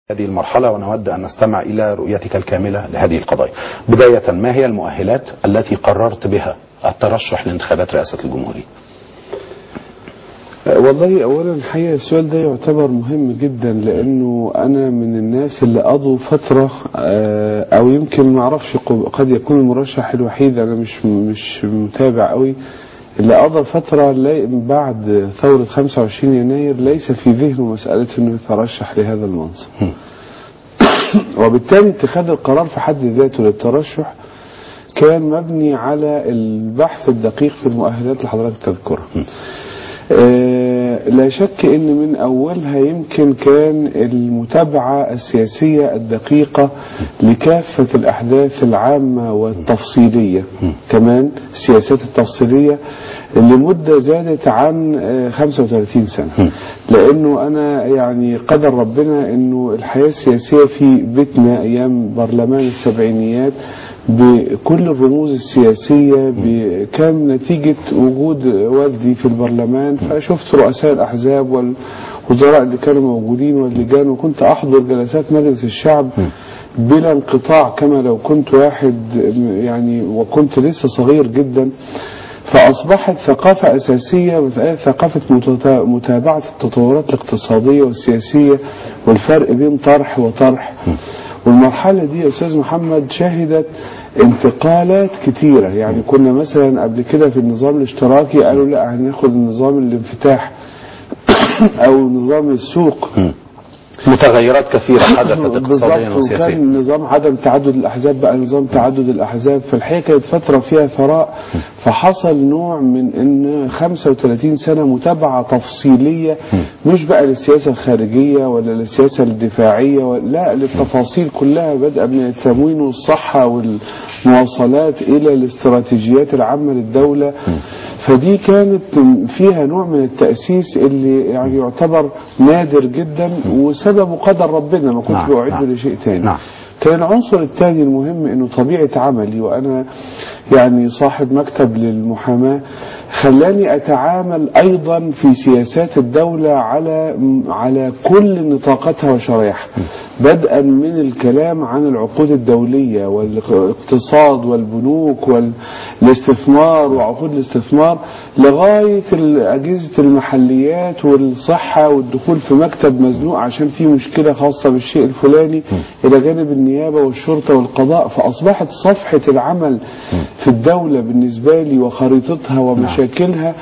هذه المرحلة ونود أن نستمع إلى رؤيتك الكاملة لهذه القضايا بداية ما هي المؤهلات التي قررت بها الترشح لانتخابات رئاسة الجمهورية والله اولا الحقيقه السؤال ده يعتبر مهم جدا لانه انا من الناس اللي قضوا فتره او يمكن ما اعرفش قد يكون المرشح الوحيد انا مش مش متابع قوي اللي قضى فتره بعد ثوره 25 يناير ليس في ذهنه مساله انه يترشح لهذا المنصب وبالتالي اتخاذ القرار في حد ذاته للترشح كان مبني على البحث الدقيق في المؤهلات اللي حضرتك تذكرها آه لا شك ان من اولها يمكن كان المتابعة السياسية الدقيقة لكافة الاحداث العامة والتفصيلية كمان السياسات التفصيلية لمدة زادت عن آه 35 سنة لانه انا يعني قدر ربنا انه الحياة السياسية في بيتنا ايام برلمان السبعينيات بكل الرموز السياسية كان نتيجة وجود والدي في البرلمان فشفت رؤساء الأحزاب والوزراء اللي كانوا موجودين واللجان وكنت أحضر جلسات مجلس الشعب بلا انقطاع كما لو كنت واحد يعني وكنت لسه صغير جدا فأصبحت ثقافة أساسية ثقافة متابعة التطورات الاقتصادية والسياسية والفرق بين طرح وطرح والمرحلة دي يا أستاذ محمد شهدت انتقالات كتيرة يعني كنا مثلا قبل كده في النظام الاشتراكي قالوا لا هناخد النظام الانفتاح أو نظام السوق متغيرات كثيرة حدثت اقتصاديا وسياسيا وكان نظام عدم تعدد الأحزاب بقى نظام تعدد الأحزاب فالحقيقة كانت فترة فيها ثراء فحصل نوع من ان 35 سنة متابعة تفصيلية مش بقى للسياسة الخارجية ولا للسياسة الدفاعية لا للتفاصيل كلها بدءا من التموين والصحة والمواصلات إلى الاستراتيجيات العامة للدولة فدي كانت فيها نوع من التأسيس اللي يعني يعتبر نادر جدا وسببه قدر ربنا ما كنتش بوعده نعم. لشيء تاني نعم. كان العنصر الثاني المهم انه طبيعة عملي وانا يعني صاحب مكتب للمحاماة خلاني اتعامل ايضا في سياسات الدولة على على كل نطاقاتها وشرائحها بدءا من الكلام عن العقود الدولية والاقتصاد والبنوك والاستثمار وعقود الاستثمار لغاية أجهزة المحليات والصحة والدخول في مكتب مزنوق عشان في مشكلة خاصة بالشيء الفلاني إلى جانب النيابة والشرطة والقضاء فأصبحت صفحة العمل في الدولة بالنسبة لي وخريطتها ومشاكلها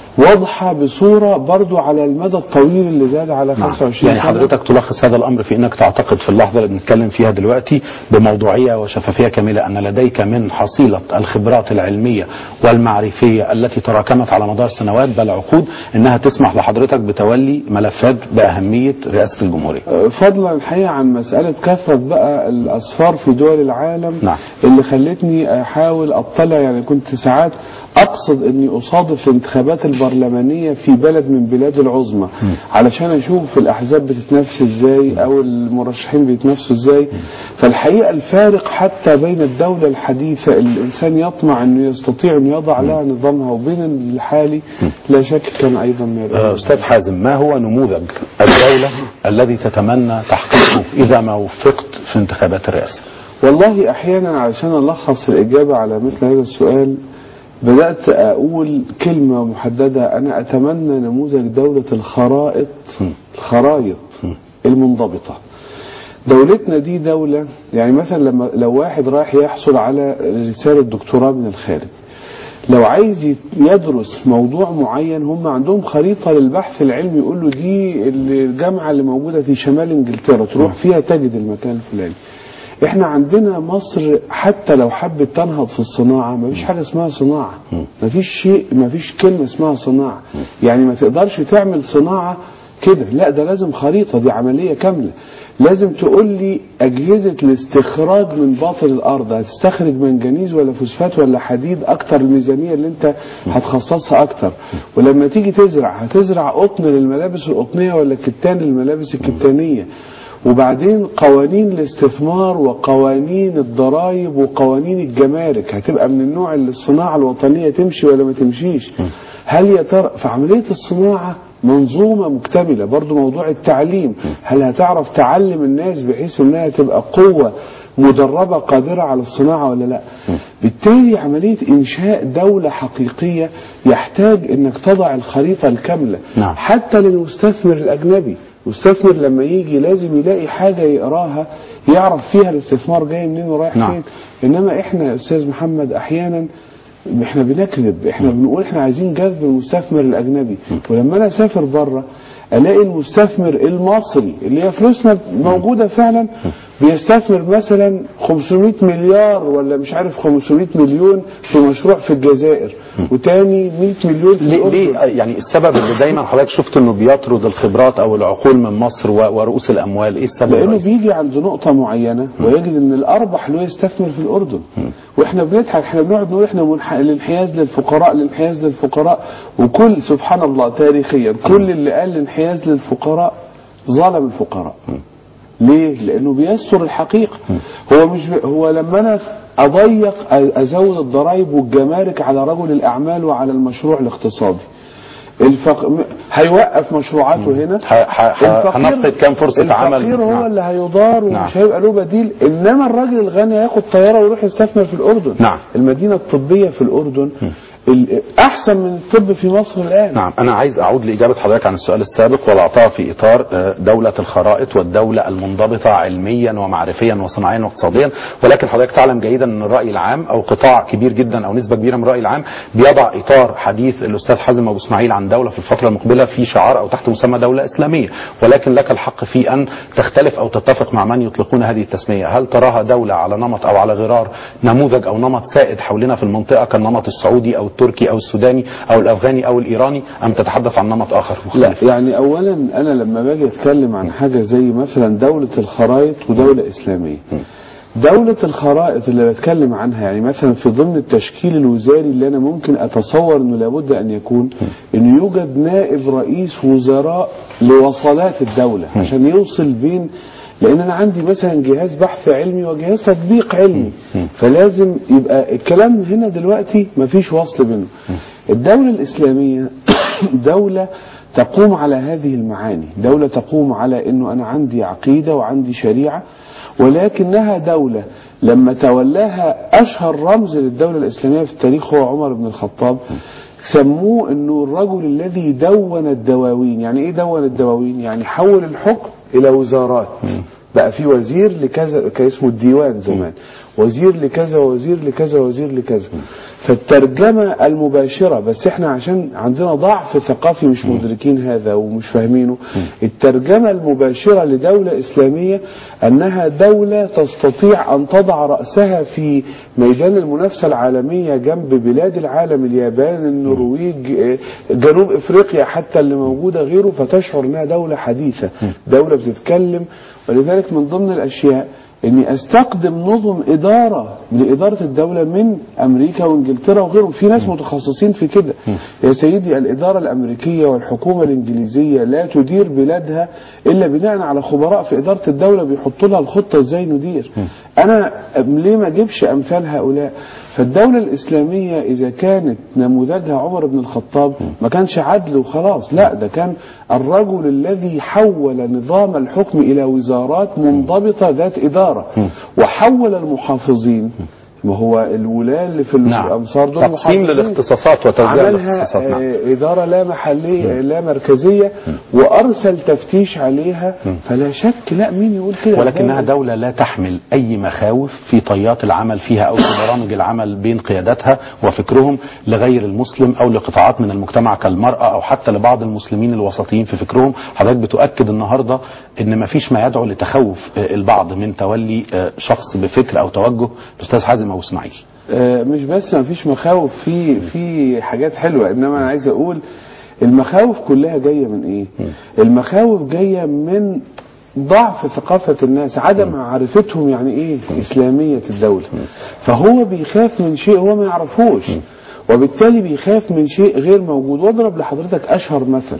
واضحة بصورة برضو على المدى الطويل اللي زاد على 25 يعني سنة حضرتك تلخص هذا الأمر في أنك تعتقد في اللحظة اللي بنتكلم فيها دلوقتي بموضوعية وشفافية كاملة أن لديك من حصيلة الخبرات العلمية والمعرفية التي تراكمت على مدار سنوات بل عقود أنها تسمح لحضرتك بتولي ملفات بأهمية رئاسة الجمهورية فضلا الحقيقة عن مسألة كثرة بقى الأصفار في دول العالم نعم. اللي خلتني أحاول أطلع يعني كنت ساعات أقصد أني أصادف الانتخابات البرلمانية في بلد من بلاد العظمى علشان أشوف الأحزاب بتتنافس إزاي أو المرشحين بيتنافسوا إزاي فالحقيقة الفارق حتى بين الدولة الحديثة اللي الإنسان يطمع أنه يستطيع أن يضع لها نظامها وبين الحالي لا شك كان أيضا من آه، أستاذ حازم ما هو نموذج الدولة الذي تتمنى تحقيقه إذا ما وفقت في انتخابات الرئاسة والله احيانا علشان الخص الاجابه على مثل هذا السؤال بدات اقول كلمه محدده انا اتمنى نموذج دوله الخرائط الخرايط المنضبطه دولتنا دي دولة يعني مثلا لما لو واحد رايح يحصل على رسالة دكتوراه من الخارج لو عايز يت- يدرس موضوع معين هم عندهم خريطة للبحث العلمي يقول له دي الجامعة اللي موجودة في شمال انجلترا تروح فيها تجد المكان الفلاني احنا عندنا مصر حتى لو حبت تنهض في الصناعة ما فيش حاجة اسمها صناعة ما فيش شيء ما فيش كلمة اسمها صناعة يعني ما تقدرش تعمل صناعة كده لا ده لازم خريطة دي عملية كاملة لازم تقول لي أجهزة الاستخراج من باطن الأرض هتستخرج منجنيز ولا فوسفات ولا حديد أكتر الميزانية اللي أنت هتخصصها أكتر ولما تيجي تزرع هتزرع قطن للملابس القطنية ولا كتان للملابس الكتانية وبعدين قوانين الاستثمار وقوانين الضرائب وقوانين الجمارك هتبقى من النوع اللي الصناعة الوطنية تمشي ولا ما تمشيش هل يا ترى في عملية الصناعة منظومة مكتملة برضو موضوع التعليم هل هتعرف تعلم الناس بحيث انها تبقى قوة مدربة قادرة على الصناعة ولا لا بالتالي عملية انشاء دولة حقيقية يحتاج انك تضع الخريطة الكاملة نعم. حتى للمستثمر الاجنبي المستثمر لما يجي لازم يلاقي حاجة يقراها يعرف فيها الاستثمار جاي منين ورايح نعم. فين انما احنا يا استاذ محمد احيانا احنا بنكذب احنا بنقول احنا عايزين جذب المستثمر الاجنبي ولما انا اسافر بره الاقي المستثمر المصري اللي هي فلوسنا موجوده فعلا بيستثمر مثلا 500 مليار ولا مش عارف 500 مليون في مشروع في الجزائر وتاني 100 مليون في ليه, الأردن. ليه يعني السبب اللي دايما حضرتك شفت انه بيطرد الخبرات او العقول من مصر و- ورؤوس الاموال ايه السبب لانه الرئيسي؟ بيجي عند نقطة معينة ويجد ان الاربح له يستثمر في الاردن واحنا بنضحك احنا بنقعد نقول احنا منح... الانحياز للفقراء الانحياز للفقراء وكل سبحان الله تاريخيا كل اللي قال الانحياز للفقراء ظلم الفقراء ليه؟ لانه بيستر الحقيقة هو مش ب... هو لما انا اضيق أ- ازود الضرائب والجمارك على رجل الاعمال وعلى المشروع الاقتصادي الفق... م- هيوقف مشروعاته هنا ح- ح- ح- الفقير- هنفقد كام فرصة عمل؟ الفقير هو نعم. اللي هيضار نعم. ومش هيبقى له بديل انما الراجل الغني هياخد طياره ويروح يستثمر في الاردن نعم. المدينه الطبيه في الاردن ال- احسن من الطب في مصر الان نعم أنا عايز أعود لإجابة حضرتك عن السؤال السابق وضعتها في إطار آه، دولة الخرائط والدولة المنضبطة علميا ومعرفيا وصناعيا واقتصاديا ولكن حضرتك تعلم جيدا أن الرأي العام أو قطاع كبير جدا أو نسبة كبيرة من الرأي العام بيضع إطار حديث الأستاذ حازم أبو إسماعيل عن دولة في الفترة المقبلة في شعار أو تحت مسمى دولة إسلامية ولكن لك الحق في أن تختلف أو تتفق مع من يطلقون هذه التسمية هل تراها دولة على نمط أو على غرار نموذج أو نمط سائد حولنا في المنطقة كالنمط السعودي أو التركي أو السوداني أو الأفغاني أو الإيراني أم تتحدث عن نمط آخر لا مختلف يعني اولا انا لما باجي اتكلم عن حاجه زي مثلا دوله الخرائط ودوله اسلاميه دولة الخرائط اللي بتكلم عنها يعني مثلا في ضمن التشكيل الوزاري اللي انا ممكن اتصور انه لابد ان يكون انه يوجد نائب رئيس وزراء لوصلات الدولة عشان يوصل بين لان انا عندي مثلا جهاز بحث علمي وجهاز تطبيق علمي فلازم يبقى الكلام هنا دلوقتي مفيش وصل بينهم الدولة الاسلامية دولة تقوم على هذه المعاني دولة تقوم على انه انا عندي عقيدة وعندي شريعة ولكنها دولة لما تولاها اشهر رمز للدولة الاسلامية في التاريخ هو عمر بن الخطاب سموه انه الرجل الذي دون الدواوين يعني ايه دون الدواوين يعني حول الحكم الى وزارات بقى في وزير لكذا كان اسمه الديوان زمان وزير لكذا ووزير لكذا ووزير لكذا فالترجمة المباشرة بس احنا عشان عندنا ضعف ثقافي مش مدركين هذا ومش فاهمينه الترجمة المباشرة لدولة إسلامية أنها دولة تستطيع أن تضع رأسها في ميدان المنافسة العالمية جنب بلاد العالم اليابان النرويج اه، جنوب إفريقيا حتى اللي موجودة غيره فتشعر أنها دولة حديثة دولة بتتكلم ولذلك من ضمن الأشياء اني استقدم نظم اداره لاداره الدوله من امريكا وانجلترا وغيرهم في ناس متخصصين في كده يا سيدي الاداره الامريكيه والحكومه الانجليزيه لا تدير بلادها الا بناء على خبراء في اداره الدوله بيحطوا لها الخطه ازاي ندير انا ليه ما اجيبش امثال هؤلاء فالدولة الإسلامية إذا كانت نموذجها عمر بن الخطاب ما كانش عدل وخلاص لا ده كان الرجل الذي حول نظام الحكم إلى وزارات منضبطة ذات إدارة وحول المحافظين ما هو الولاة اللي في نعم. الأمصار دول تقسيم محافظين. للاختصاصات وتوزيع عملها الاختصاصات نعم آه، إدارة لا محلية لا مركزية وأرسل تفتيش عليها فلا شك لا مين يقول كده ولكنها ده- دولة لا تحمل أي مخاوف في طيات العمل فيها أو في برامج العمل بين قياداتها وفكرهم لغير المسلم أو لقطاعات من المجتمع كالمرأة أو حتى لبعض المسلمين الوسطيين في فكرهم حضرتك بتؤكد النهاردة أن ما فيش ما يدعو لتخوف آه، البعض من تولي آه، شخص بفكر أو توجه الأستاذ حازم أبو إسماعيل آه، مش بس ما فيش مخاوف في في حاجات حلوه انما انا عايز اقول المخاوف كلها جايه من ايه المخاوف جايه من ضعف ثقافة الناس عدم معرفتهم يعني ايه إسلامية الدولة فهو بيخاف من شيء هو ما يعرفوش وبالتالي بيخاف من شيء غير موجود واضرب لحضرتك أشهر مثل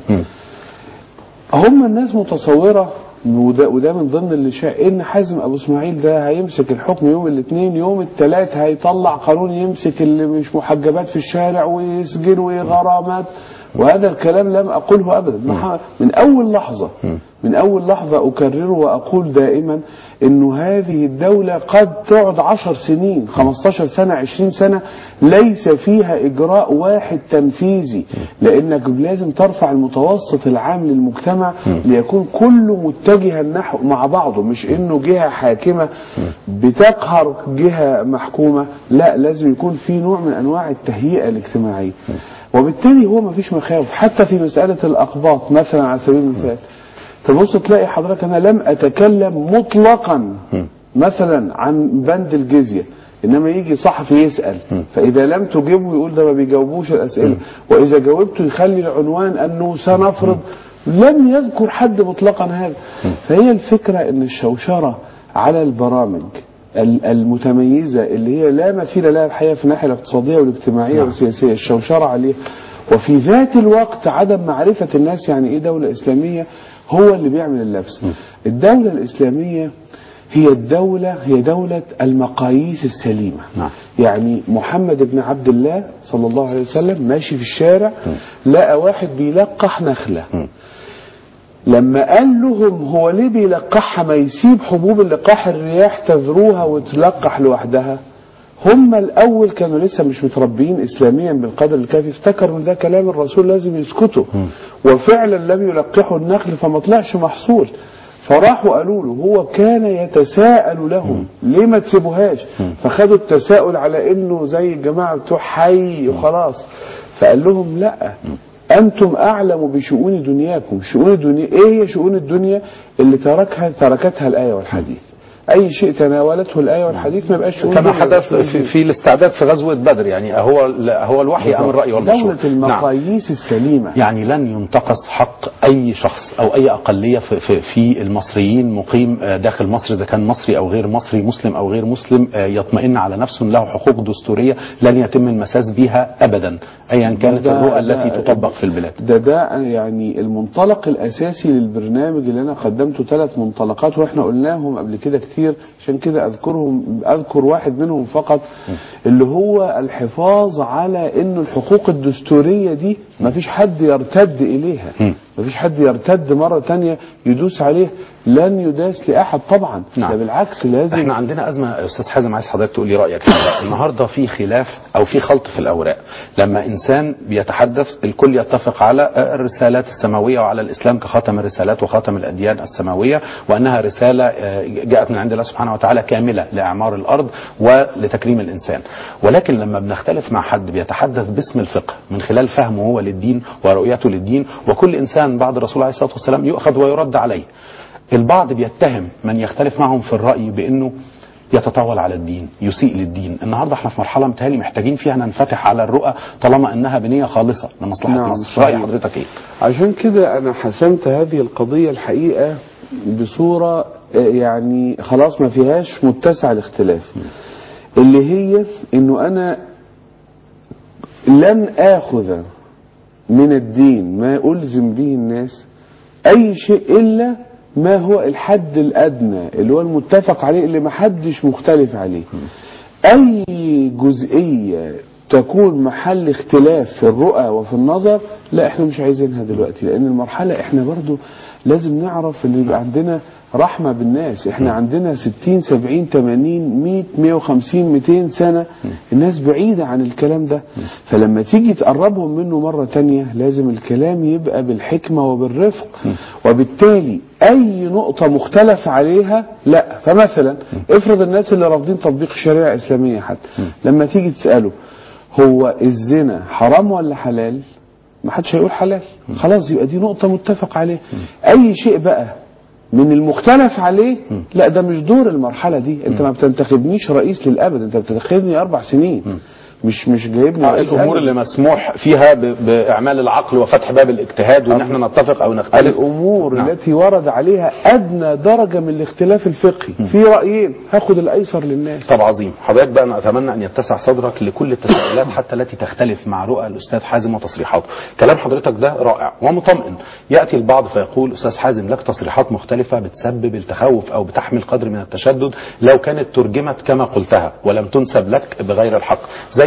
هم الناس متصورة وده, وده من ضمن اللي شاء ان حازم ابو اسماعيل ده هيمسك الحكم يوم الاثنين يوم الثلاث هيطلع قانون يمسك اللي مش محجبات في الشارع ويسجن وغرامات وهذا الكلام لم أقوله أبدا مع- من أول لحظة من أول لحظة أكرره وأقول دائما أنه هذه الدولة قد تقعد عشر سنين 15 سنة 20 سنة ليس فيها إجراء واحد تنفيذي لأنك لازم ترفع المتوسط العام للمجتمع ليكون كله متجها نحو مع بعضه مش انه جهة حاكمة بتقهر جهة محكومة لا لازم يكون في نوع من انواع التهيئة الاجتماعية وبالتالي هو ما فيش مخاوف حتى في مسألة الأقباط مثلا على سبيل المثال تبص تلاقي حضرتك أنا لم أتكلم مطلقا مثلا عن بند الجزية إنما يجي صحفي يسأل فإذا لم تجيبه يقول ده ما بيجاوبوش الأسئلة وإذا جاوبته يخلي العنوان أنه سنفرض لم يذكر حد مطلقا هذا فهي الفكرة أن الشوشرة على البرامج ال- المتميزة اللي هي لا مثيل لها الحقيقة في الناحية الاقتصادية والاجتماعية نعم. والسياسية الشوشرة عليها وفي ذات الوقت عدم معرفة الناس يعني ايه دولة إسلامية هو اللي بيعمل اللبس الدولة الإسلامية هي الدولة هي دولة المقاييس السليمة نعم. يعني محمد بن عبد الله صلى الله عليه وسلم ماشي في الشارع لقى واحد بيلقح نخلة لما قال لهم هو ليه بيلقحها ما يسيب حبوب اللقاح الرياح تذروها وتلقح لوحدها هم الاول كانوا لسه مش متربيين اسلاميا بالقدر الكافي افتكروا ان ده كلام الرسول لازم يسكتوا وفعلا لم يلقحوا النخل فما طلعش محصول فراحوا قالوا له هو كان يتساءل لهم ليه ما تسيبوهاش فخدوا التساؤل على انه زي الجماعه بتوع حي وخلاص فقال لهم لا أنتم أعلم بشؤون دنياكم شؤون الدنيا إيه هي شؤون الدنيا اللي تركها تركتها الآية والحديث أي شيء تناولته الآية والحديث ما يبقاش شؤون كما دنيا، حدث شؤون في, دين. في الاستعداد في غزوة بدر يعني هو هو الوحي أم الرأي والمشورة دولة نعم. المقاييس السليمة يعني لن ينتقص حق اي شخص او اي اقليه في, في, في المصريين مقيم آه، داخل مصر اذا كان مصري او غير مصري مسلم او غير مسلم آه، يطمئن على نفسه إن له حقوق دستوريه لن يتم المساس بها ابدا ايا كانت ده- الرؤى ده- التي تطبق في البلاد ده ده يعني المنطلق الاساسي للبرنامج اللي انا قدمته ثلاث منطلقات واحنا قلناهم قبل كده كتير عشان كده اذكرهم اذكر واحد منهم فقط اللي هو الحفاظ على انه الحقوق الدستوريه دي ما فيش حد يرتد اليها مم. ما فيش حد يرتد مره تانية يدوس عليه لن يداس لاحد طبعا نعم. ده بالعكس لازم احنا عندنا ازمه يا استاذ حازم عايز حضرتك تقول لي رايك فيها النهارده في خلاف او في خلط في الاوراق لما انسان بيتحدث الكل يتفق على الرسالات السماويه وعلى الاسلام كخاتم الرسالات وخاتم الاديان السماويه وانها رساله آه، جاءت من عند الله سبحانه وتعالى كامله لاعمار الارض ولتكريم الانسان ولكن لما بنختلف مع حد بيتحدث باسم الفقه من خلال فهمه هو للدين ورؤيته للدين وكل انسان بعد الرسول عليه الصلاه والسلام يؤخذ ويرد عليه البعض بيتهم من يختلف معهم في الرأي بأنه يتطاول على الدين يسيء للدين النهارده احنا في مرحله متهيألي محتاجين فيها ننفتح على الرؤى طالما انها بنيه خالصه لمصلحه نعم، مصر راي صحيح. حضرتك ايه عشان كده انا حسمت هذه القضية الحقيقة بصورة آه، يعني خلاص ما فيهاش متسع الاختلاف اللي هي انه انا لن اخذ من الدين ما الزم به الناس اي شيء الا ما هو الحد الادنى اللي هو المتفق عليه اللي ما حدش مختلف عليه اي جزئيه تكون محل اختلاف في الرؤى وفي النظر لا احنا مش عايزينها دلوقتي لان المرحله احنا برضو لازم نعرف ان يبقى عندنا رحمه بالناس احنا عندنا 60 70 80 100 150 200 سنه الناس بعيده عن الكلام ده فلما تيجي تقربهم منه مره تانية لازم الكلام يبقى بالحكمه وبالرفق وبالتالي اي نقطه مختلف عليها لا فمثلا افرض الناس اللي رافضين تطبيق الشريعه الاسلاميه حتى لما تيجي تساله هو الزنا حرام ولا حلال ما حدش هيقول حلال خلاص يبقى دي نقطة متفق عليه أي شيء بقى من المختلف عليه لا ده مش دور المرحلة دي أنت ما بتنتخبنيش رئيس للأبد أنت بتنتخبني أربع سنين مش مش جايبني آه، رئيس الامور أبد. اللي مسموح فيها ب- باعمال العقل وفتح باب الاجتهاد وان احنا نتفق او نختلف الأمور نعم. التي ورد عليها أدنى درجة من الاختلاف الفقهي في رأيين هاخد الأيسر للناس طب عظيم حضرتك بقى انا اتمنى ان يتسع صدرك لكل التساؤلات حتى التي تختلف مع رؤى الاستاذ حازم وتصريحاته كلام حضرتك ده رائع ومطمئن ياتي البعض فيقول استاذ حازم لك تصريحات مختلفه بتسبب التخوف او بتحمل قدر من التشدد لو كانت ترجمت كما قلتها ولم تنسب لك بغير الحق زي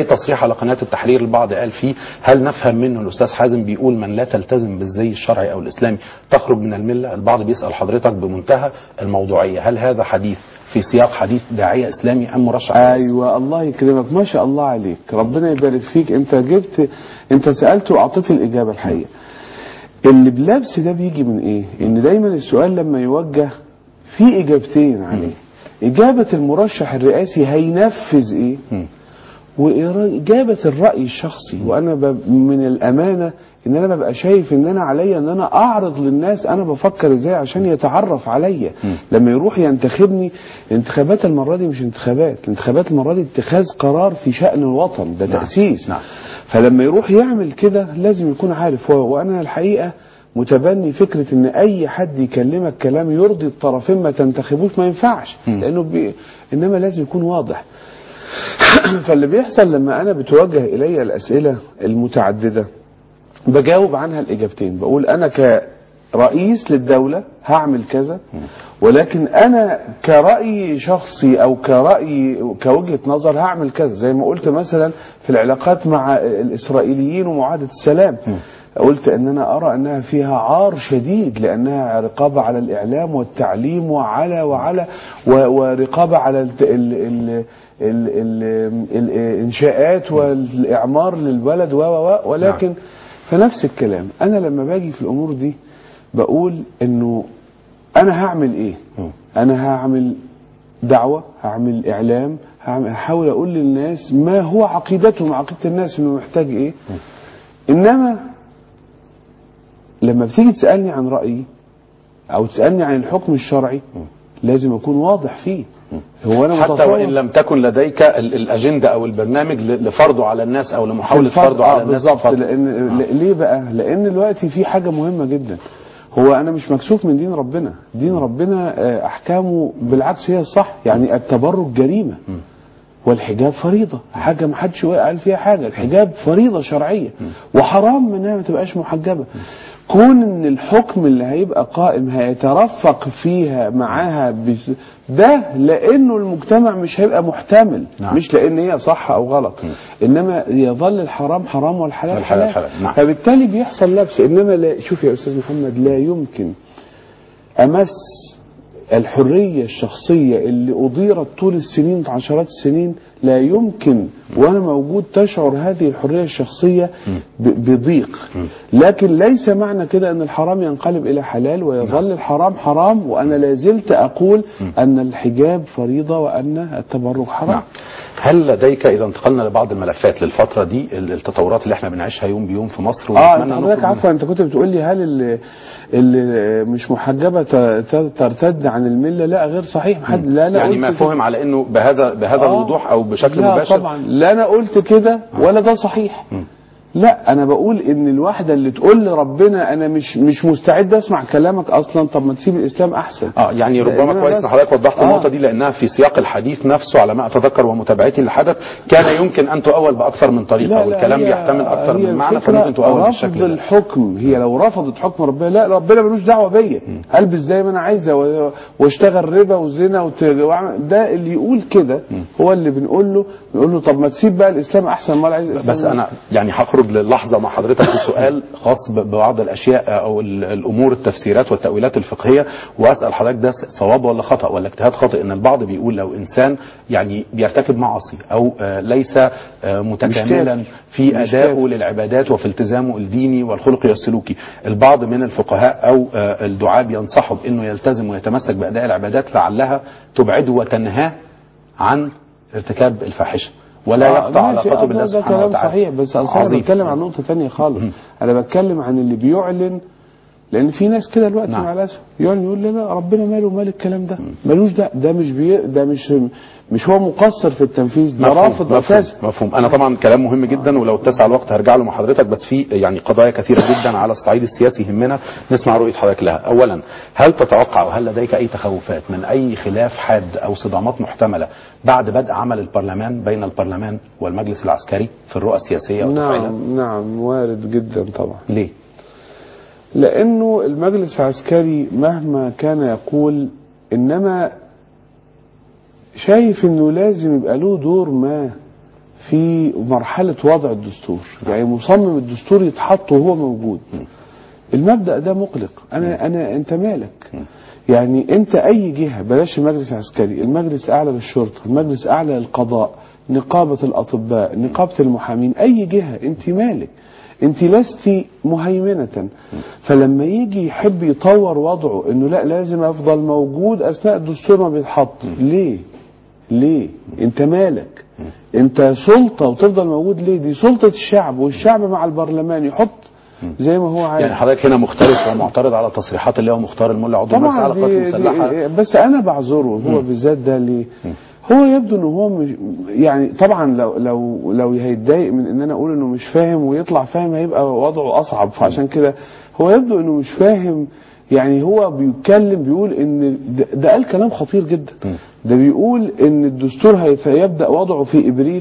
تصريح على قناه التحرير البعض قال فيه هل نفهم منه الاستاذ حازم بيقول من لا تلتزم بالزي الشرعي او الاسلامي تخرج من المله البعض بيسال حضرتك بمنتهى الموضوعيه هل هذا حديث في سياق حديث داعيه اسلامي ام مرشح رئاسي؟ ايوه الله يكرمك ما شاء الله عليك ربنا يبارك فيك انت جبت انت سالت واعطيت الاجابه الحقيقه اللي بلبس ده بيجي من ايه ان دايما السؤال لما يوجه في اجابتين عليه اجابه المرشح الرئاسي هينفذ ايه مم. وإجابة الرأي الشخصي وأنا ب- من الأمانة إن أنا ببقى شايف إن أنا عليا إن أنا أعرض للناس أنا بفكر إزاي عشان يتعرف عليا لما يروح ينتخبني الانتخابات المرة دي مش انتخابات الانتخابات المرة دي اتخاذ قرار في شأن الوطن ده نعم. تأسيس نعم. فلما يروح يعمل كده لازم يكون عارف هو وأنا الحقيقة متبني فكرة ان اي حد يكلمك كلام يرضي الطرفين ما تنتخبوش ما ينفعش مم. لانه بي... انما لازم يكون واضح فاللي بيحصل لما انا بتوجه الي الاسئله المتعدده بجاوب عنها الاجابتين بقول انا كرئيس للدوله هعمل كذا ولكن انا كراي شخصي او كراي كوجهه نظر هعمل كذا زي ما قلت مثلا في العلاقات مع الاسرائيليين ومعاهده السلام قلت ان انا ارى انها فيها عار شديد لانها رقابه على الاعلام والتعليم وعلى وعلى و- ورقابه على ال ال ال ال ال الانشاءات والاعمار للبلد و و و ولكن فنفس الكلام انا لما باجي في الامور دي بقول انه انا هعمل ايه مم. انا هعمل دعوة هعمل إعلام هعمل- هحاول أقول للناس ما هو عقيدتهم عقيدة الناس إنه محتاج إيه إنما لما بتيجي تسألني عن رأيي أو تسألني عن الحكم الشرعي لازم أكون واضح فيه هو أنا حتى متصور- وان لم تكن لديك ال- الاجنده او البرنامج ل- لفرضه على الناس او لمحاوله الفرق- فرضه على آه الناس بالظبط فقط. لان ل- ليه بقى لان دلوقتي في حاجه مهمه جدا هو انا مش مكسوف من دين ربنا دين ربنا آه، احكامه بالعكس هي الصح يعني التبرج جريمه والحجاب فريضه حاجه ما حدش قال فيها حاجه الحجاب فريضه شرعيه وحرام انها ما تبقاش محجبه كون ان الحكم اللي هيبقى قائم هيترفق فيها معاها بس- ده لانه المجتمع مش هيبقى محتمل نعم. مش لان هي صح او غلط انما يظل الحرام حرام والحلال والحلال حلال, حلال. نعم. فبالتالي بيحصل لبس انما لا شوف يا استاذ محمد لا يمكن امس الحريه الشخصيه اللي اضيرت طول السنين عشرات السنين لا يمكن وانا موجود تشعر هذه الحريه الشخصيه ب- بضيق لكن ليس معنى كده ان الحرام ينقلب الى حلال ويظل الحرام حرام وانا لا زلت اقول ان الحجاب فريضه وان التبرج حرام نعم. هل لديك اذا انتقلنا لبعض الملفات للفتره دي ال- التطورات اللي احنا بنعيشها يوم بيوم في مصر اه ونتمنى انت نخرج حضرتك منها؟ عفوا انت كنت بتقول لي هل اللي, اللي مش محجبه ت- ت- ترتد عن المله لا غير صحيح حد لا انا يعني قلت ما كده. فهم على انه بهذا بهذا آه. الوضوح او بشكل لا مباشر طبعا لا انا قلت كده ولا ده صحيح لا انا بقول ان الواحده اللي تقول لربنا انا مش مش مستعد اسمع كلامك اصلا طب ما تسيب الاسلام احسن اه يعني ربما لأنها كويس بس- ان حضرتك وضحت آه. النقطه دي لانها في سياق الحديث نفسه على ما اتذكر ومتابعتي للحدث كان يمكن ان تؤول باكثر من طريقه والكلام هي- يحتمل اكثر هي من معنى الفكرة فممكن تؤول رفض بالشكل ده الحكم هي لو رفضت حكم ربنا لا ربنا ملوش دعوه بيا البس زي ما انا عايزه و- واشتغل ربا وزنا وت- وأعمل- ده اللي يقول كده هو اللي بنقول له بنقول له طب ما تسيب بقى الاسلام احسن ما عايز الإسلام بس انا يعني هخرج للحظه مع حضرتك بسؤال خاص ب- ببعض الاشياء او ال- الامور التفسيرات والتاويلات الفقهيه واسال حضرتك ده صواب ولا خطا ولا اجتهاد خاطئ ان البعض بيقول لو انسان يعني بيرتكب معاصي او آه، ليس آه، متكاملا كافر. في مش ادائه كافر. للعبادات وفي التزامه الديني والخلقي والسلوكي البعض من الفقهاء او آه، الدعاة بينصحوا بانه يلتزم ويتمسك باداء العبادات لعلها تبعده وتنهاه عن ارتكاب الفاحشه ولا آه، يقطع ماشي، علاقته آه، بالله ده سبحانه كلام وتعالى صحيح بس اصل انا عظيم. بتكلم عن نقطه تانية خالص انا بتكلم عن اللي بيعلن لان في ناس كده دلوقتي نعم. مع الاسف يعلن يقول لا لا ربنا ماله مال الكلام ده ملوش ده ده مش بي ده مش مش هو مقصر في التنفيذ ده مفهوم رافض مفهوم, اساسا مفهوم انا طبعا كلام مهم جدا ولو اتسع الوقت هرجع له مع حضرتك بس في يعني قضايا كثيره جدا على الصعيد السياسي يهمنا نسمع رؤيه حضرتك لها اولا هل تتوقع وهل لديك اي تخوفات من اي خلاف حاد او صدامات محتمله بعد بدء عمل البرلمان بين البرلمان والمجلس العسكري في الرؤى السياسيه وتفعيلها نعم نعم وارد جدا طبعا ليه لانه المجلس العسكري مهما كان يقول انما شايف انه لازم يبقى له دور ما في مرحلة وضع الدستور يعني مصمم الدستور يتحط وهو موجود المبدأ ده مقلق أنا أنا أنت مالك يعني أنت أي جهة بلاش المجلس العسكري المجلس الأعلى للشرطة المجلس الأعلى للقضاء نقابة الأطباء نقابة المحامين أي جهة أنت مالك أنت لست مهيمنة فلما يجي يحب يطور وضعه أنه لا لازم أفضل موجود أثناء الدستور ما بيتحط ليه ليه انت مالك انت سلطة وتفضل موجود ليه دي سلطة الشعب والشعب مع البرلمان يحط زي ما هو عايز يعني حضرتك هنا مختلف ومعترض على تصريحات اللي هو مختار الملا عضو المجلس طبعا الاعلى للقوات دي المسلحه دي بس انا بعذره هو بالذات ده ليه هو يبدو ان هو مش يعني طبعا لو لو لو هيتضايق من ان انا اقول انه مش فاهم ويطلع فاهم هيبقى وضعه اصعب فعشان كده هو يبدو انه مش فاهم يعني هو بيتكلم بيقول ان ده, ده قال كلام خطير جدا ده بيقول ان الدستور هيت- هيبدا وضعه في ابريل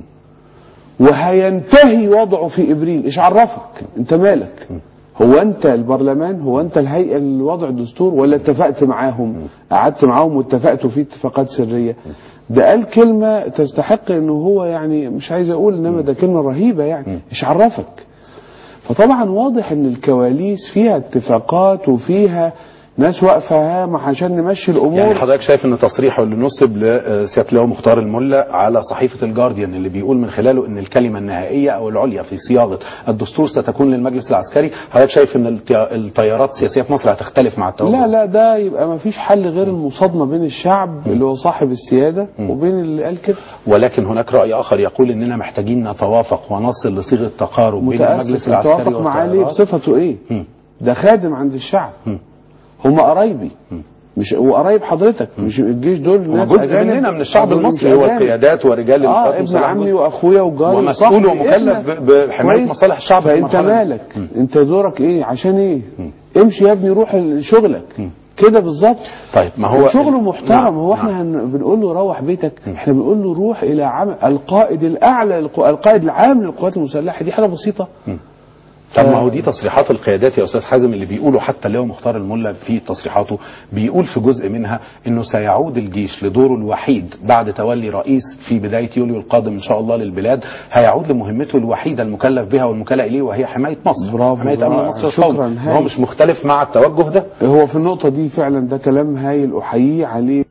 وهينتهي وضعه في ابريل ايش عرفك انت مالك هو انت البرلمان هو انت الهيئه اللي وضع الدستور ولا اتفقت معاهم قعدت معاهم واتفقتوا في اتفاقات سريه ده قال كلمه تستحق انه هو يعني مش عايز اقول انما ده كلمه رهيبه يعني ايش عرفك فطبعا واضح ان الكواليس فيها اتفاقات وفيها ناس واقفه هام عشان نمشي الامور يعني حضرتك شايف ان تصريحه اللي نسب لسياده اللواء مختار الملا على صحيفه الجارديان اللي بيقول من خلاله ان الكلمه النهائيه او العليا في صياغه الدستور ستكون للمجلس العسكري حضرتك شايف ان التي- التيارات السياسيه في مصر هتختلف مع التوجه لا لا ده يبقى ما فيش حل غير المصادمه بين الشعب اللي هو صاحب السياده وبين اللي قال كده ولكن هناك راي اخر يقول اننا محتاجين نتوافق ونصل لصيغه تقارب بين المجلس متاسف العسكري اتوافق معاه ليه والتيارات بصفته ايه مم. ده خادم عند الشعب هم قرايبي مش وقرايب حضرتك مش الجيش دول هم ناس جزء أجانب. مننا من الشعب دول مش المصري هو أجانب. القيادات ورجال اه القوات ابن المسلحة عمي المصري. واخويا وجاري ومسؤول وصاحبي. ومكلف إحنا- ب- بحماية كويس. مصالح الشعب في فانت المرحلة دي. مالك انت دورك ايه عشان ايه امشي يا ابني روح شغلك كده بالظبط طيب ما هو شغله محترم نعم، هو احنا نعم. هن- بنقول له روح بيتك احنا بنقول له روح الى عمل القائد الاعلى للقو- القائد العام للقوات المسلحه دي حاجه بسيطه طب ما هو دي تصريحات القيادات يا استاذ حازم اللي بيقولوا حتى اللي هو مختار الملا في تصريحاته بيقول في جزء منها انه سيعود الجيش لدوره الوحيد بعد تولي رئيس في بدايه يوليو القادم ان شاء الله للبلاد هيعود لمهمته الوحيده المكلف بها والمكلة اليه وهي حمايه مصر برافو، حمايه امن رائع. مصر شكراً، القومي هايل. هو مش مختلف مع التوجه ده هو في النقطة دي فعلا ده كلام هايل أحييه عليه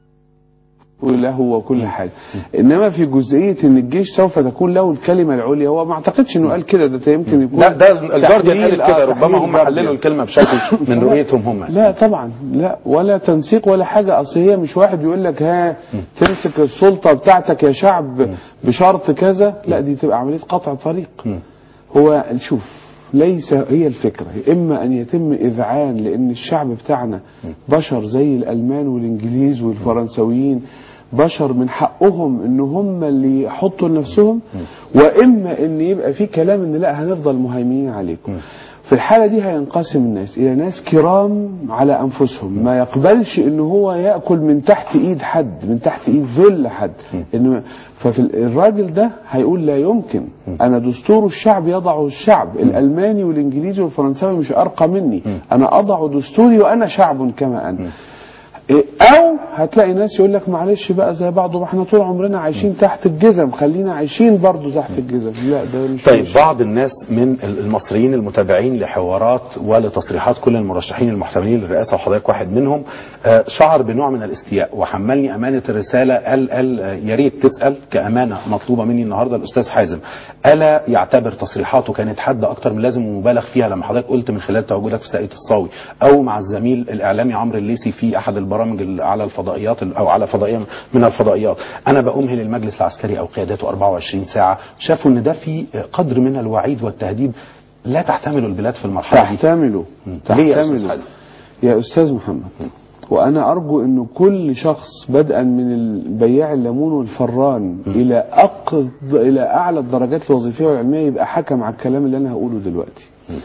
له وكل حاجة إنما في جزئية إن الجيش سوف تكون له الكلمة العليا هو ما أعتقدش إنه قال كده ده يمكن يكون لا ده الجارديان تحليل- قالت كده آه، ربما تحليل هم جارديان. حللوا الكلمه بشكل من رؤيتهم هم لا طبعا لا ولا تنسيق ولا حاجة أصل هي مش واحد يقول لك ها تمسك السلطة بتاعتك يا شعب بشرط كذا لا دي تبقى عملية قطع طريق هو شوف ليس هي الفكرة إما أن يتم إذعان لأن الشعب بتاعنا بشر زي الألمان والإنجليز والفرنسويين بشر من حقهم ان هم اللي يحطوا لنفسهم واما ان يبقى في كلام ان لا هنفضل مهيمنين عليكم في الحالة دي هينقسم الناس إلى ناس كرام على أنفسهم ما يقبلش إن هو يأكل من تحت إيد حد من تحت إيد ذل حد إنه ففي ال- الراجل ده هيقول لا يمكن أنا دستور الشعب يضعه الشعب الألماني والإنجليزي والفرنساوي مش أرقى مني أنا أضع دستوري وأنا شعب كما أنا إيه، او هتلاقي ناس يقول لك معلش بقى زي بعض ما احنا طول عمرنا عايشين تحت الجزم خلينا عايشين برضو تحت الجزم لا ده مش طيب مش- بعض الناس من المصريين المتابعين لحوارات ولتصريحات كل المرشحين المحتملين للرئاسه وحضرتك واحد منهم آه، شعر بنوع من الاستياء وحملني امانه الرساله قال قال آه، يا ريت تسال كامانه مطلوبه مني النهارده الاستاذ حازم الا يعتبر تصريحاته كانت حاده اكتر من لازم ومبالغ فيها لما حضرتك قلت من خلال تواجدك في ساقية الصاوي او مع الزميل الاعلامي عمرو الليسي في احد البرامج ال- على الفضائيات ال- او على فضائيه من الفضائيات انا بأمهل المجلس العسكري او قياداته 24 ساعه شافوا ان ده في قدر من الوعيد والتهديد لا تحتمله البلاد في المرحله دي تحتمله ليه يا أستاذ تحتمله حازم؟ يا استاذ محمد وانا ارجو انه كل شخص بدءا من البياع الليمون والفران الى اقض الى اعلى الدرجات الوظيفيه والعلميه يبقى حكم على الكلام اللي انا هقوله دلوقتي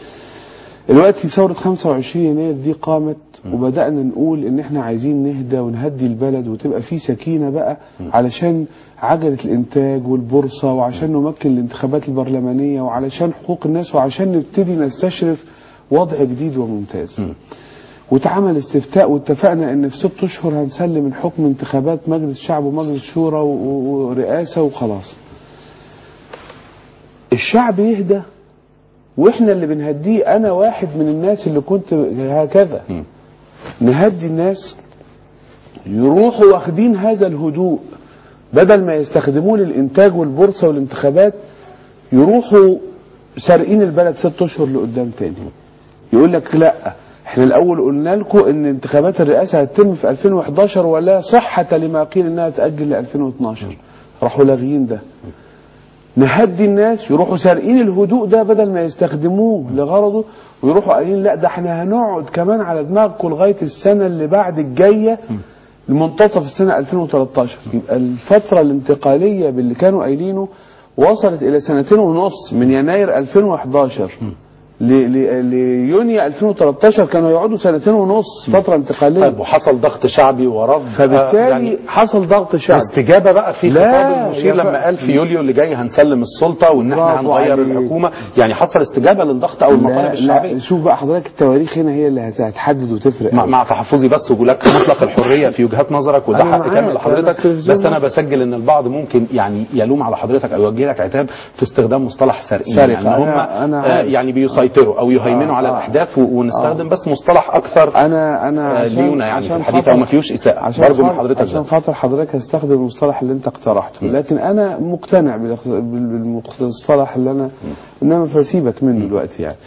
دلوقتي ثورة 25 يناير دي قامت وبدأنا نقول ان احنا عايزين نهدى ونهدي البلد وتبقى في سكينة بقى علشان عجلة الانتاج والبورصة وعشان نمكن الانتخابات البرلمانية وعلشان حقوق الناس وعشان نبتدي نستشرف وضع جديد وممتاز واتعمل استفتاء واتفقنا ان في ست اشهر هنسلم الحكم انتخابات مجلس شعب ومجلس شورى و- و- ورئاسة وخلاص الشعب يهدى واحنا اللي بنهديه انا واحد من الناس اللي كنت هكذا مم. نهدي الناس يروحوا واخدين هذا الهدوء بدل ما يستخدموه للانتاج والبورصه والانتخابات يروحوا سارقين البلد ست اشهر لقدام تاني يقول لك لا احنا الاول قلنا لكم ان انتخابات الرئاسه هتتم في 2011 ولا صحه لما قيل انها تاجل ل 2012 راحوا لاغيين ده نهدي الناس يروحوا سارقين الهدوء ده بدل ما يستخدموه لغرضه ويروحوا قايلين لا ده احنا هنقعد كمان على دماغكم لغايه السنه اللي بعد الجايه لمنتصف السنه 2013 يبقى الفتره الانتقاليه باللي كانوا قايلينه وصلت الى سنتين ونص من يناير 2011 ل- ل- ليونيو 2013 كانوا يقعدوا سنتين ونص فتره انتقاليه طيب وحصل ضغط شعبي ورفض فبالتالي آه، يعني حصل ضغط شعبي استجابه بقى في لا، خطاب المشير يا لما بقى. قال في يوليو اللي جاي هنسلم السلطه وان احنا برافو هنغير عليك. الحكومه يعني حصل استجابه للضغط او المطالب لا, الشعبيه لا شوف بقى حضرتك التواريخ هنا هي اللي هت- هتحدد وتفرق مع, مع تحفظي بس ولك مطلق الحريه في وجهات نظرك وده أنا حق معاك، كامل أنا لحضرتك التلفزيون بس انا بس. بسجل ان البعض ممكن يعني يلوم على حضرتك او يوجه لك عتاب في استخدام مصطلح سرقين سرقة. يعني هم أنا- أنا آه عارف. يعني بيسيطروا او يهيمنوا آه، على آه. الاحداث و- ونستخدم آه. بس مصطلح اكثر انا انا آه، عشان ليونة يعني في عشان الحديث خاطر- او ما فيهوش اساءه عشان برجو من خاطر- حضرتك عشان ده. خاطر حضرتك هستخدم المصطلح اللي انت اقترحته لكن انا مقتنع بالاخ- بال- بالمصطلح اللي انا انما فسيبك منه دلوقتي يعني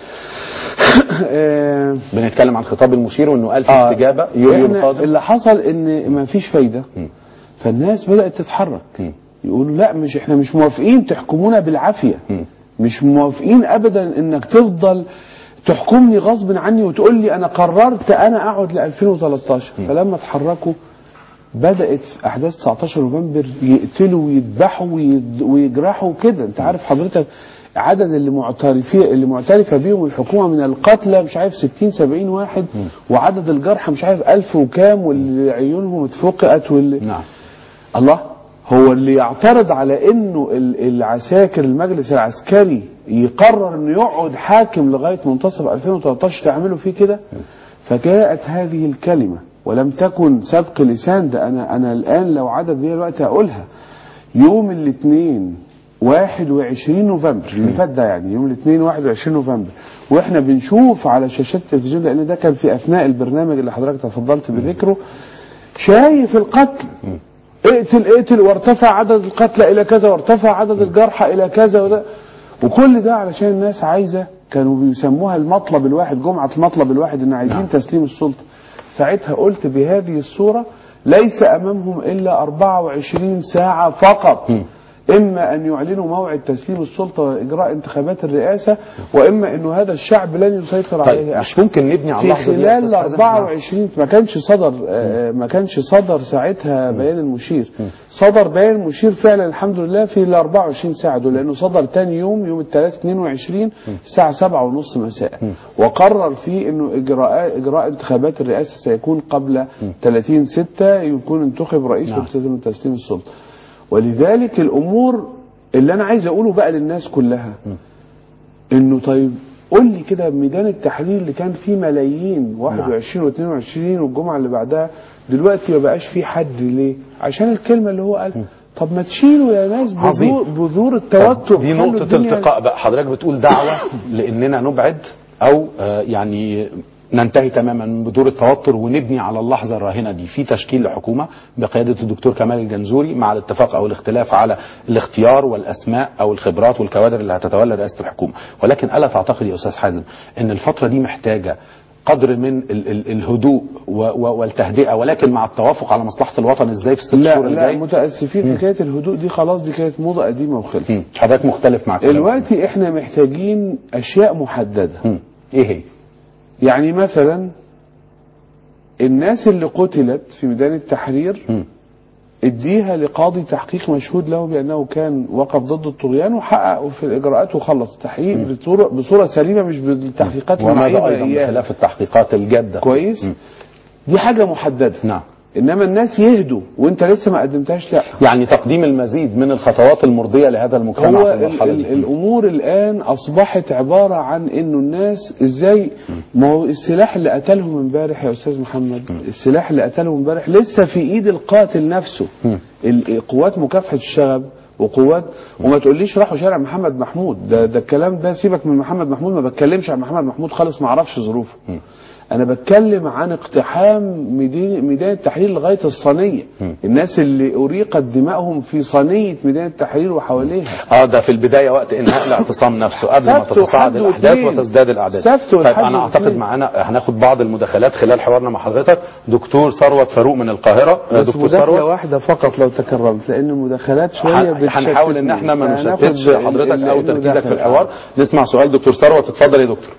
آه، بنتكلم عن خطاب المشير وانه قال في آه، استجابه يوليو إحنا القادم اللي حصل ان ما فيش فايده مم. فالناس بدات تتحرك مم. يقولوا لا مش احنا مش موافقين تحكمونا بالعافيه مم. مش موافقين ابدا انك تفضل تحكمني غصب عني وتقول لي انا قررت انا اقعد ل 2013 فلما اتحركوا بدات في احداث 19 نوفمبر يقتلوا ويذبحوا ويد- ويجرحوا كده انت عارف حضرتك عدد اللي معترفين اللي معترفه بيهم الحكومه من القتلى مش عارف 60 70 واحد وعدد الجرحى مش عارف 1000 وكام واللي عيونهم اتفقئت واللي نعم الله هو اللي يعترض على انه ال- العساكر المجلس العسكري يقرر انه يقعد حاكم لغايه منتصف 2013 تعملوا فيه كده فجاءت هذه الكلمه ولم تكن سبق لسان ده انا انا الان لو عدد بيا الوقت هقولها يوم الاثنين 21 نوفمبر اللي فات ده يعني يوم الاثنين 21 نوفمبر واحنا بنشوف على شاشات التلفزيون لان ده كان في اثناء البرنامج اللي حضرتك تفضلت بذكره شايف القتل اقتل اقتل وارتفع عدد القتلى الى كذا وارتفع عدد الجرحى الى كذا وده وكل ده علشان الناس عايزه كانوا بيسموها المطلب الواحد جمعه المطلب الواحد ان عايزين نعم. تسليم السلطه ساعتها قلت بهذه الصوره ليس امامهم الا 24 ساعه فقط م. اما ان يعلنوا موعد تسليم السلطه واجراء انتخابات الرئاسه واما انه هذا الشعب لن يسيطر طيب عليه مش ممكن نبني على في اللحظه دي يا خلال أستاذ حازم؟ 24 ما كانش صدر آه، ما كانش صدر ساعتها بيان المشير صدر بيان المشير فعلا الحمد لله في ال 24 ساعه دول لانه صدر تاني يوم يوم الثلاث 22 الساعه 7 ونص مساء وقرر فيه انه اجراء اجراء انتخابات الرئاسه سيكون قبل 30 6 يكون انتخب رئيس نعم. ويتم تسليم السلطه ولذلك الامور اللي انا عايز اقوله بقى للناس كلها انه طيب قول لي كده ميدان التحرير اللي كان فيه ملايين 21 و22 والجمعه اللي بعدها دلوقتي ما بقاش فيه حد ليه؟ عشان الكلمه اللي هو قال طب ما تشيلوا يا ناس عظيم. بذور, بذور التوتر دي خلوا نقطة الدنيا- التقاء بقى حضرتك بتقول دعوة لأننا نبعد أو آه، يعني ننتهي تماما من بذور التوتر ونبني على اللحظة الراهنة دي في تشكيل لحكومة بقيادة الدكتور كمال الجنزوري مع الاتفاق أو الاختلاف على الاختيار والأسماء أو الخبرات والكوادر اللي هتتولى رئاسة الحكومة ولكن ألا تعتقد يا أستاذ حازم أن الفترة دي محتاجة قدر من ال ال الهدوء و و والتهدئة ولكن مع التوافق على مصلحة الوطن ازاي في الست لا شهور لا الجاي متاسفين حكايه الهدوء دي خلاص دي كانت موضه قديمه وخلصت مم. حضرتك مختلف مع كلامك. دلوقتي احنا محتاجين اشياء محدده مم. ايه هي؟ يعني مثلا الناس اللي قتلت في ميدان التحرير مم. اديها لقاضي تحقيق مشهود له بانه كان وقف ضد الطغيان وحقق في الاجراءات وخلص التحقيق بصوره بصوره سليمه مش بالتحقيقات وماذا المعيبه ايضا إياها. بخلاف التحقيقات الجاده كويس مم. دي حاجه محدده نعم انما الناس يهدوا وانت لسه ما قدمتهاش لا يعني تقديم المزيد من الخطوات المرضيه لهذا المجتمع هو في ال المرحله ال دي الامور الان اصبحت عباره عن انه الناس ازاي ما هو السلاح اللي قتلهم امبارح يا استاذ محمد السلاح اللي قتلهم امبارح لسه في ايد القاتل نفسه مم. ال- قوات مكافحه الشغب وقوات وما تقوليش راحوا شارع محمد محمود ده ده الكلام ده سيبك من محمد محمود ما بتكلمش عن محمد محمود خالص ما اعرفش ظروفه انا بتكلم عن اقتحام ميدان ميدان التحرير لغايه الصينيه الناس اللي اريقت دمائهم في صينيه ميدان التحرير وحواليها اه ده في البدايه وقت انهاء الاعتصام نفسه قبل ما سبت تتصاعد وحد الاحداث واثنين. وتزداد الاعداد سبت طيب والحد انا اعتقد واثنين. معانا هناخد بعض المداخلات خلال حوارنا مع حضرتك دكتور ثروت فاروق من القاهره بس دكتور مداخله ثروت واحده فقط لو تكرمت لان المداخلات شويه هن- هنحاول ان احنا ما بتشتتني. نشتتش فهناخد حضرتك ال- او تركيزك في المداخلة. الحوار نسمع سؤال دكتور ثروت اتفضل يا دكتور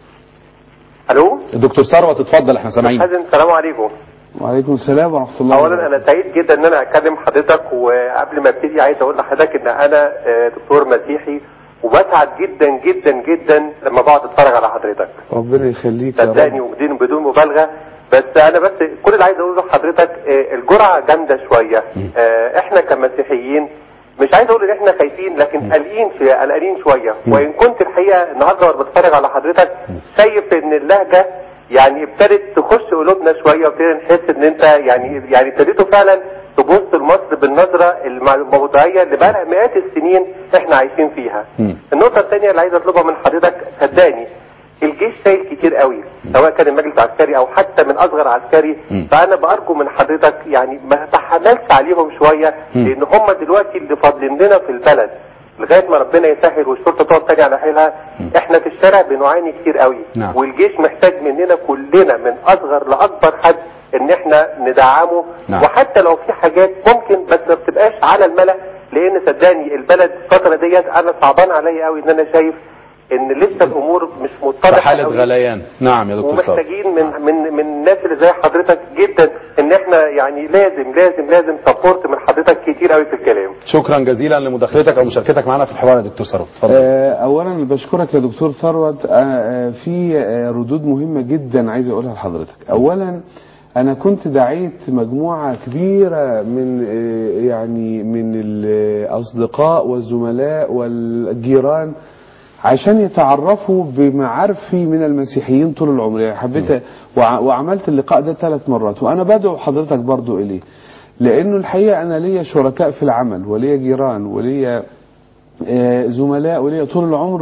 الو الدكتور ثروت اتفضل احنا سامعين حازم السلام عليكم وعليكم السلام ورحمه الله اولا انا سعيد جدا ان انا اكلم حضرتك وقبل ما ابتدي عايز اقول لحضرتك ان انا آه، دكتور مسيحي وبسعد جدا جدا جدا لما بقعد اتفرج على حضرتك ربنا يخليك يا صدقني رب وبدون بدون مبالغه بس انا بس كل اللي عايز اقوله لحضرتك آه، الجرعه جامده شويه آه، احنا كمسيحيين مش عايز اقول ان احنا خايفين لكن قلقين في قلقانين شويه وان كنت الحقيقه النهارده وانا بتفرج على حضرتك شايف ان اللهجه يعني ابتدت تخش قلوبنا شويه وابتدينا نحس ان انت يعني يعني ابتديتوا فعلا تبص لمصر بالنظره المع- الموضوعيه اللي بقى مئات السنين احنا عايشين فيها. مم. النقطه الثانيه اللي عايز اطلبها من حضرتك صدقني الجيش شايل كتير قوي سواء كان المجلس العسكري او حتى من اصغر عسكري مم. فانا بارجو من حضرتك يعني ما تحملش عليهم شويه مم. لان هم دلوقتي اللي فاضلين لنا في البلد لغايه ما ربنا يسهل والشرطه تقعد تاني على حيلها احنا في الشارع بنعاني كتير قوي نعم. والجيش محتاج مننا كلنا من اصغر لاكبر حد ان احنا ندعمه نعم. وحتى لو في حاجات ممكن بس ما بتبقاش على الملأ لان صدقني البلد الفتره ديت انا صعبان عليا قوي ان انا شايف ان لسه الامور مش في متضحه حاله قوي. غليان نعم يا دكتور ثروت ومحتاجين من من من الناس اللي زي حضرتك جدا ان احنا يعني لازم لازم لازم سبورت من حضرتك كتير قوي في الكلام شكرا جزيلا لمداخلتك او مشاركتك معنا في الحوار يا دكتور ثروت اتفضل آه، اولا بشكرك يا دكتور ثروت آه، آه، في آه، ردود مهمه جدا عايز اقولها لحضرتك اولا انا كنت دعيت مجموعه كبيره من آه، يعني من الاصدقاء والزملاء والجيران عشان يتعرفوا بمعارفي من المسيحيين طول العمر يعني حبيت وع- وعملت اللقاء ده ثلاث مرات وانا بدعو حضرتك برضو اليه لانه الحقيقه انا ليا شركاء في العمل وليا جيران وليا آه، زملاء وليا طول العمر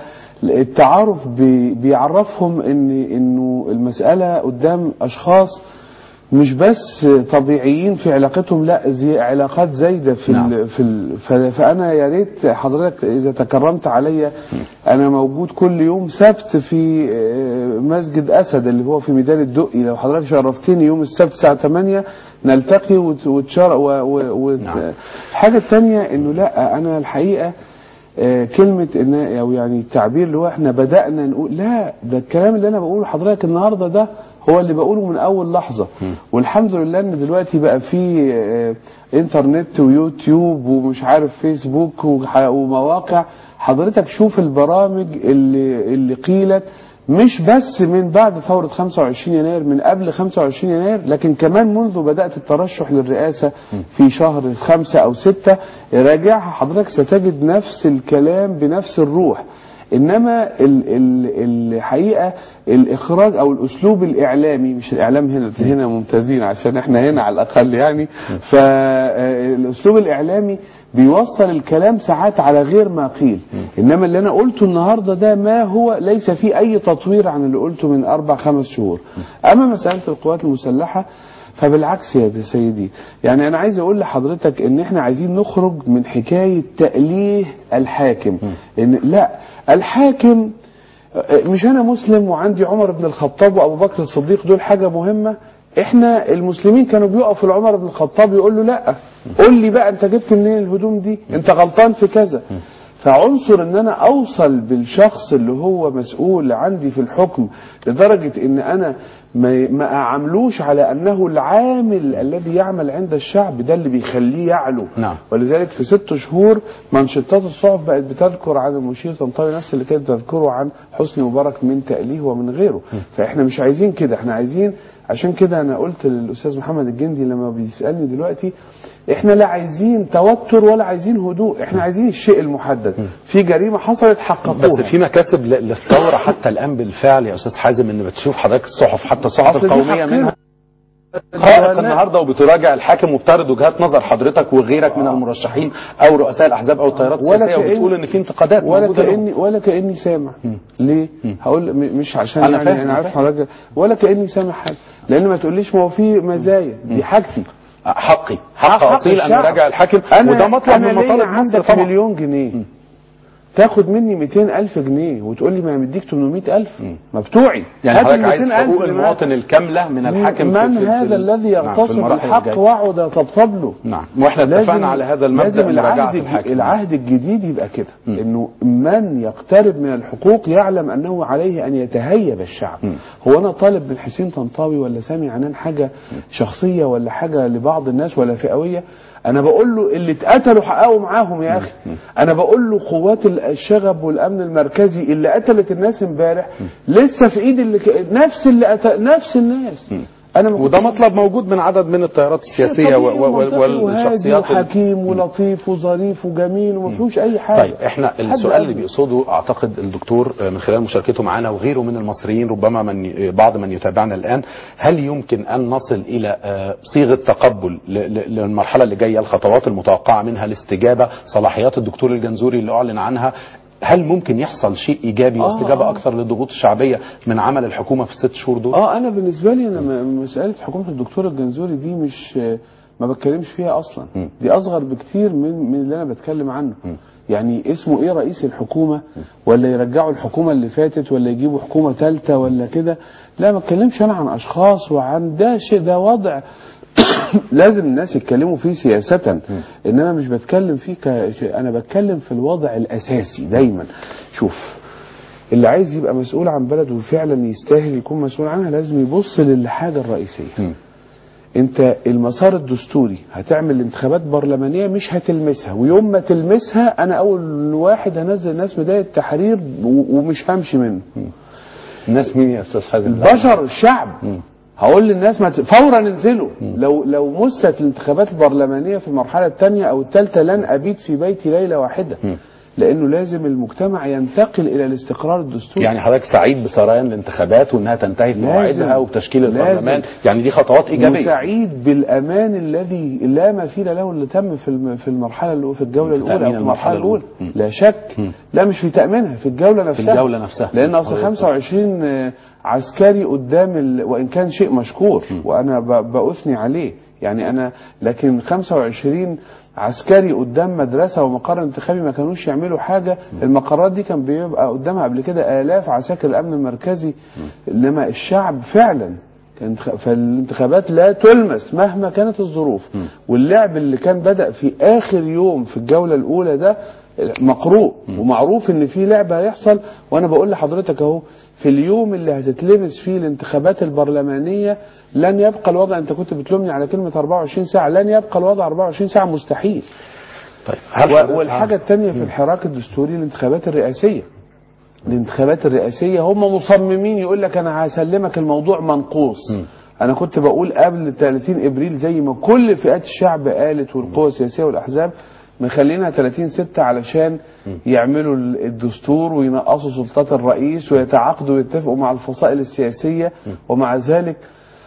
فالتعارف بي- بيعرفهم ان انه المساله قدام اشخاص مش بس طبيعيين في علاقتهم لا زي علاقات زايده في نعم. ال في ال ف- فانا يا ريت حضرتك اذا تكرمت عليا انا موجود كل يوم سبت في آه، مسجد اسد اللي هو في ميدان الدقي لو حضرتك شرفتني يوم السبت الساعه 8 نلتقي وت- وتشار و و و نعم. الحاجه الثانيه انه لا انا الحقيقه آه، كلمة إن أو يعني التعبير اللي هو إحنا بدأنا نقول لا ده الكلام اللي أنا بقوله لحضرتك النهاردة ده هو اللي بقوله من أول لحظة والحمد لله إن دلوقتي بقى في آه، إنترنت ويوتيوب ومش عارف فيسبوك وح- ومواقع حضرتك شوف البرامج اللي اللي قيلت مش بس من بعد ثورة 25 يناير من قبل 25 يناير لكن كمان منذ بدأت الترشح للرئاسة في شهر خمسة أو ستة راجعها حضرتك ستجد نفس الكلام بنفس الروح انما ال ال الحقيقه الاخراج او الاسلوب الاعلامي مش الاعلام هنا هنا ممتازين عشان احنا هنا على الاقل يعني فالاسلوب الاعلامي بيوصل الكلام ساعات على غير ما قيل انما اللي انا قلته النهارده ده ما هو ليس فيه اي تطوير عن اللي قلته من اربع خمس شهور اما مساله القوات المسلحه فبالعكس يا سيدي يعني انا عايز اقول لحضرتك ان احنا عايزين نخرج من حكايه تأليه الحاكم ان لا الحاكم مش انا مسلم وعندي عمر بن الخطاب وابو بكر الصديق دول حاجه مهمه احنا المسلمين كانوا بيقفوا لعمر بن الخطاب يقول له لا قول لي بقى انت جبت منين الهدوم دي انت غلطان في كذا فعنصر ان انا اوصل بالشخص اللي هو مسؤول عندي في الحكم لدرجة ان انا ما ما اعاملوش على انه العامل الذي يعمل عند الشعب ده اللي بيخليه يعلو نعم. ولذلك في ست شهور منشطات الصحف بقت بتذكر عن المشير طنطاوي نفس اللي كانت بتذكره عن حسني مبارك من تأليه ومن غيره فاحنا مش عايزين كده احنا عايزين عشان كده انا قلت للاستاذ محمد الجندي لما بيسالني دلوقتي احنا لا عايزين توتر ولا عايزين هدوء احنا عايزين الشيء المحدد في جريمه حصلت حققوها بس في مكاسب ل- للثوره حتى الان بالفعل يا استاذ حازم ان بتشوف حضرتك الصحف حتى الصحف أصل دي القوميه حقنا. منها رائق النهارده وبتراجع الحاكم وبتعرض وجهات نظر حضرتك وغيرك من المرشحين او رؤساء الاحزاب او التيارات ولا السياسيه كأن- وبتقول ان في انتقادات ولا موجودة لهم. كاني ولا كاني سامع ليه هقول م- مش عشان أنا يعني فاهم، انا أنا عارف فاهم. حضرتك ولا كاني سامع حاجه لان ما تقوليش ما هو في مزايا دي حاجتي حقي حق, حق اصيل ان الشعب. يراجع الحاكم أنا وده مطلب أنا من ليا مطالب مصر عندك طبعا مليون جنيه تاخد مني 200 ألف جنيه وتقول لي ما مديك 800 ألف ما بتوعي يعني هات حضرتك ال عايز 200 ألف حقوق اللي المواطن الكامله من معاك. الحاكم من في- في- في- هذا الذي نعم، في يغتصب المراحل الحق الجاية. وعد يطبطب له نعم واحنا اتفقنا على هذا المبدا لازم مراجعه العهد, الحاكم العهد الجديد يبقى كده انه من يقترب من الحقوق يعلم انه عليه ان يتهيب الشعب هو انا طالب من حسين طنطاوي ولا سامي عنان حاجه شخصيه ولا حاجه لبعض الناس ولا فئويه انا بقول له اللي اتقتلوا حققوا معاهم يا اخي انا بقول له قوات الشغب والامن المركزي اللي قتلت الناس امبارح لسه في ايد اللي ك... نفس اللي قتل... نفس الناس انا ما وده كنتش- مطلب موجود من عدد من التيارات السياسيه طبيعي و- و- ومنطقي وهادي والشخصيات ال- وحكيم ولطيف وظريف وجميل وما فيهوش اي حاجه طيب احنا حد السؤال قال اللي لي. بيقصده اعتقد الدكتور آه، من خلال مشاركته معنا وغيره من المصريين ربما من ي- بعض من يتابعنا الان هل يمكن ان نصل الى آه، صيغه تقبل ل- ل- للمرحله اللي جايه الخطوات المتوقعه منها الاستجابه صلاحيات الدكتور الجنزوري اللي اعلن عنها هل ممكن يحصل شيء ايجابي آه، واستجابه آه. اكثر للضغوط الشعبيه من عمل الحكومه في الست شهور دول؟ اه انا بالنسبه لي انا م- مساله حكومه الدكتور الجنزوري دي مش ما بتكلمش فيها اصلا م. دي اصغر بكتير من من اللي انا بتكلم عنه يعني اسمه ايه رئيس الحكومه ولا يرجعوا الحكومه اللي فاتت ولا يجيبوا حكومه ثالثه ولا كده لا ما اتكلمش انا عن اشخاص وعن ده شيء ده وضع لازم الناس يتكلموا فيه سياسة انما مش بتكلم فيه ك... انا بتكلم في الوضع الاساسي دايما شوف اللي عايز يبقى مسؤول عن بلده وفعلا يستاهل يكون مسؤول عنها لازم يبص للحاجة الرئيسية مم. انت المسار الدستوري هتعمل انتخابات برلمانية مش هتلمسها ويوم ما تلمسها انا اول واحد هنزل ناس بداية تحرير و- ومش همشي منه الناس مين يا استاذ حازم؟ البشر الشعب هقول للناس ما ت... فورا انزلوا لو لو مست الانتخابات البرلمانيه في المرحله الثانيه او الثالثه لن ابيت في بيتي ليله واحده لانه لازم المجتمع ينتقل الى الاستقرار الدستوري يعني حضرتك سعيد بسريان الانتخابات وانها تنتهي في لازم. موعدها وبتشكيل لازم. البرلمان يعني دي خطوات ايجابيه وسعيد بالامان الذي لا مثيل له اللي تم في الم- في المرحله الاولى في الجوله في الاولى تأمين او في المرحله المرحلة الاولى الأولى. لا شك لا مش في تامينها في الجوله نفسها الجولة نفسها. لان اصل حضرتك. 25 عسكري قدام ال... وان كان شيء مشكور وانا ب... باثني عليه يعني انا لكن 25 عسكري قدام مدرسه ومقر انتخابي ما كانوش يعملوا حاجه المقرات دي كان بيبقى قدامها قبل كده الاف عساكر الامن المركزي انما الشعب فعلا كان فالانتخابات لا تلمس مهما كانت الظروف واللعب اللي كان بدأ في آخر يوم في الجولة الأولى ده مقروء ومعروف ان في لعبة هيحصل وانا بقول لحضرتك اهو في اليوم اللي هتتلمس فيه الانتخابات البرلمانية لن يبقى الوضع انت كنت بتلومني على كلمة 24 ساعة لن يبقى الوضع 24 ساعة مستحيل طيب هل و- والحاجة الثانية في الحراك الدستوري الانتخابات الرئاسية الانتخابات الرئاسية هم مصممين يقول لك أنا هسلمك الموضوع منقوص أنا كنت بقول قبل 30 إبريل زي ما كل فئات الشعب قالت والقوى السياسية والأحزاب مخلينها 30 ستة علشان يعملوا ال- الدستور وينقصوا سلطات الرئيس ويتعاقدوا ويتفقوا مع الفصائل السياسية ومع ذلك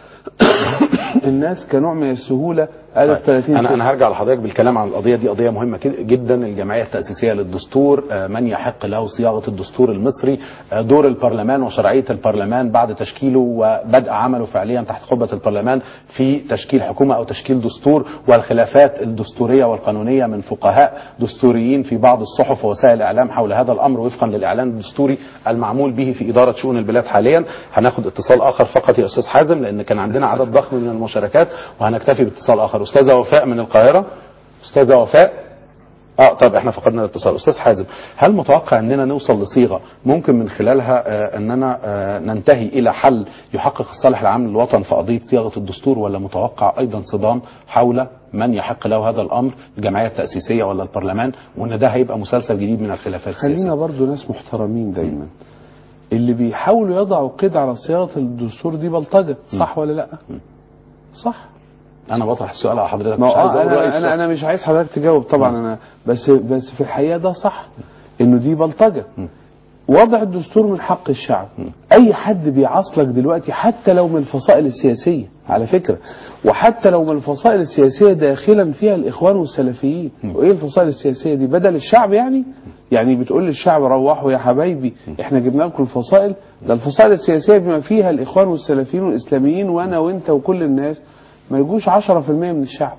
الناس كنوع من السهولة قالت 30 انا ستة انا هرجع لحضرتك بالكلام عن القضيه دي قضيه مهمه كد- جدا الجمعيه التاسيسيه للدستور آه، من يحق له صياغه الدستور المصري آه، دور البرلمان وشرعيه البرلمان بعد تشكيله وبدء عمله فعليا تحت قبه البرلمان في تشكيل حكومه او تشكيل دستور والخلافات الدستوريه والقانونيه من فقهاء دستوريين في بعض الصحف ووسائل الاعلام حول هذا الامر وفقا للاعلان الدستوري المعمول به في اداره شؤون البلاد حاليا هناخد اتصال اخر فقط يا استاذ حازم لان كان عندنا عدد ضخم من المشاركات وهنكتفي باتصال اخر استاذه وفاء من القاهره استاذه وفاء اه طب احنا فقدنا الاتصال استاذ حازم هل متوقع اننا نوصل لصيغه ممكن من خلالها آه اننا آه ننتهي الى حل يحقق الصالح العام للوطن في قضيه صياغه الدستور ولا متوقع ايضا صدام حول من يحق له هذا الامر الجمعيه التاسيسيه ولا البرلمان وان ده هيبقى مسلسل جديد من الخلافات خلينا السياسيه برضو ناس محترمين دايما اللي بيحاولوا يضعوا قيد على صياغه الدستور دي بلطجه صح ولا لا صح انا بطرح السؤال على حضرتك ما مش هو عايز آه اقول رايي انا انا الشخصي. انا مش عايز حضرتك تجاوب طبعا انا بس بس في الحقيقه ده صح انه دي بلطجه وضع الدستور من حق الشعب اي حد بيعاصلك دلوقتي حتى لو من الفصائل السياسيه على فكره وحتى لو من الفصائل السياسيه داخلا فيها الاخوان والسلفيين وايه الفصائل السياسيه دي بدل الشعب يعني يعني بتقول للشعب روحوا يا حبايبي احنا جبنا لكم الفصائل ده الفصائل السياسيه بما فيها الاخوان والسلفيين والاسلاميين وانا وانت وكل الناس ما يجوش 10% من الشعب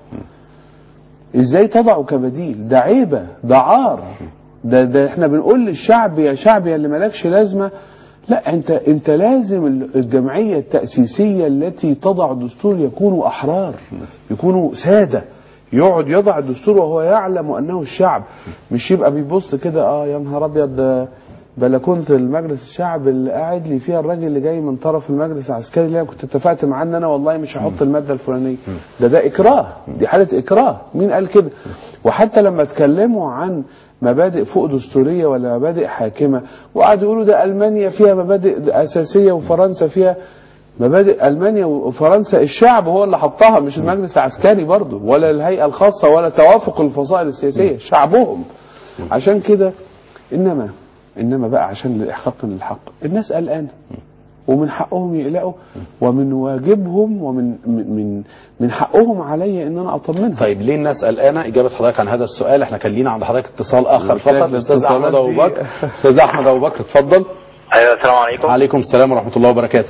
ازاي تضعه كبديل ده عيبه ده عار ده ده احنا بنقول للشعب يا شعب يا اللي مالكش لازمه لا انت انت لازم الجمعيه التاسيسيه التي تضع الدستور يكونوا احرار يكونوا ساده يقعد يضع الدستور وهو يعلم انه الشعب مش يبقى بيبص كده اه يا نهار ابيض ده بلكونه المجلس الشعب اللي قاعد لي فيها الراجل اللي جاي من طرف المجلس العسكري اللي انا كنت اتفقت معاه ان انا والله مش هحط الماده الفلانيه ده ده اكراه دي حاله اكراه مين قال كده وحتى لما اتكلموا عن مبادئ فوق دستوريه ولا مبادئ حاكمه وقعدوا يقولوا ده المانيا فيها مبادئ اساسيه وفرنسا فيها مبادئ المانيا وفرنسا الشعب هو اللي حطها مش المجلس العسكري برضه ولا الهيئه الخاصه ولا توافق الفصائل السياسيه شعبهم عشان كده انما انما بقى عشان الاحقاق من الحق الناس قلقانه ومن حقهم يقلقوا ومن واجبهم ومن من من, من حقهم عليا ان انا اطمنهم طيب ليه الناس قلقانه اجابه حضرتك عن هذا السؤال احنا كان لينا عند حضرتك اتصال اخر محتاج فقط استاذ احمد الاتصالات ابو دي. بكر استاذ احمد ابو بكر اتفضل ايوه السلام عليكم عليكم السلام ورحمه الله وبركاته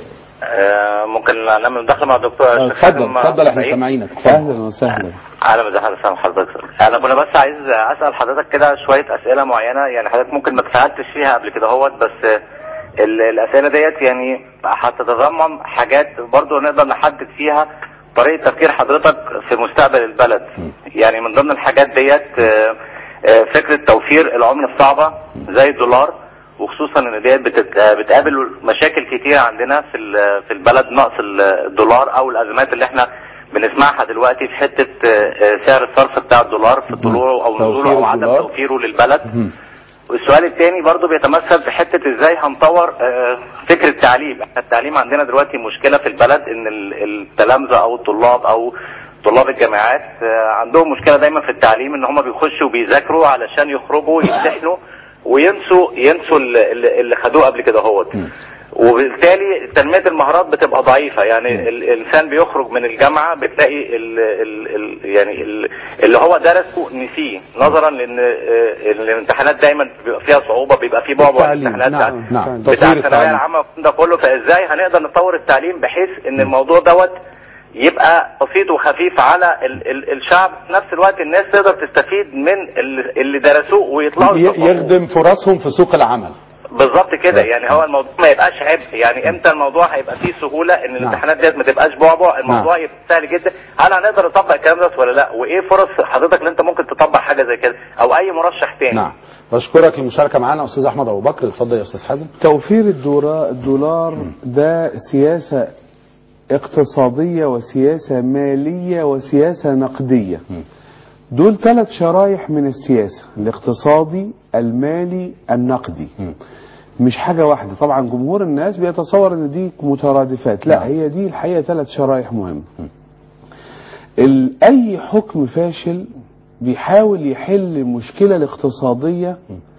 آه ممكن نعمل مداخله مع الدكتور آه، الشيخ اتفضل حازم اتفضل احنا سعيد؟ سامعينك اتفضل اهلا وسهلا اهلا وسهلا وسهلا حضرتك انا كنا بس عايز اسال حضرتك كده شويه اسئله معينه يعني حضرتك ممكن ما اتسالتش فيها قبل كده اهوت بس ال- الاسئله ديت يعني هتتضمن حاجات برضو نقدر نحدد فيها طريقه تفكير حضرتك في مستقبل البلد يعني من ضمن الحاجات ديت آه، آه، فكره توفير العمله الصعبه زي الدولار وخصوصا ان ديت بتت- بتقابل مشاكل كتير عندنا في ال- في البلد نقص الدولار او الازمات اللي احنا بنسمعها دلوقتي في حته آه، آه، سعر الصرف بتاع الدولار في طلوعه او توفير نزوله او عدم الدولار. توفيره للبلد مم. والسؤال الثاني برضو بيتمثل في حته ازاي هنطور آه، فكر التعليم احنا التعليم عندنا دلوقتي مشكله في البلد ان ال- التلامذه او الطلاب او طلاب الجامعات آه، عندهم مشكله دايما في التعليم ان هم بيخشوا بيذاكروا علشان يخرجوا يمتحنوا وينسوا ينسوا ال- ال- اللي خدوه قبل كده هوت وبالتالي تنميه المهارات بتبقى ضعيفه يعني ال- الانسان بيخرج من الجامعه بتلاقي ال ال ال يعني ال اللي هو درسه نسيه نظرا لان آه، الامتحانات دايما بيبقى فيها صعوبه بيبقى في بعبع التعليم الامتحانات نعم بتاع- نعم بتاع تطوير الثانويه التعليم العامه والكلام ده كله فازاي هنقدر نطور التعليم بحيث ان الموضوع دوت يبقى بسيط وخفيف على ال ال الشعب في نفس الوقت الناس تقدر تستفيد من ال- اللي درسوه ويطلعوا ي- يطبقوه. يخدم فرصهم في سوق العمل بالظبط كده يعني هو الموضوع ما يبقاش عبء يعني امتى الموضوع هيبقى فيه سهوله ان الامتحانات ديت ما تبقاش بعبع الموضوع يبقى سهل جدا هل هنقدر نطبق الكلام ده ولا لا وايه فرص حضرتك اللي انت ممكن تطبق حاجه زي كده او اي مرشح تاني نعم بشكرك للمشاركه معنا استاذ احمد ابو بكر اتفضل يا استاذ حازم توفير الدورا- الدولار ده سياسة اقتصادية وسياسة مالية وسياسة نقدية دول ثلاث شرايح من السياسة الاقتصادي المالي النقدي مش حاجة واحدة طبعا جمهور الناس بيتصور ان دي مترادفات لا هي دي الحقيقة ثلاث شرايح مهمة ال- اي حكم فاشل بيحاول يحل المشكلة الاقتصادية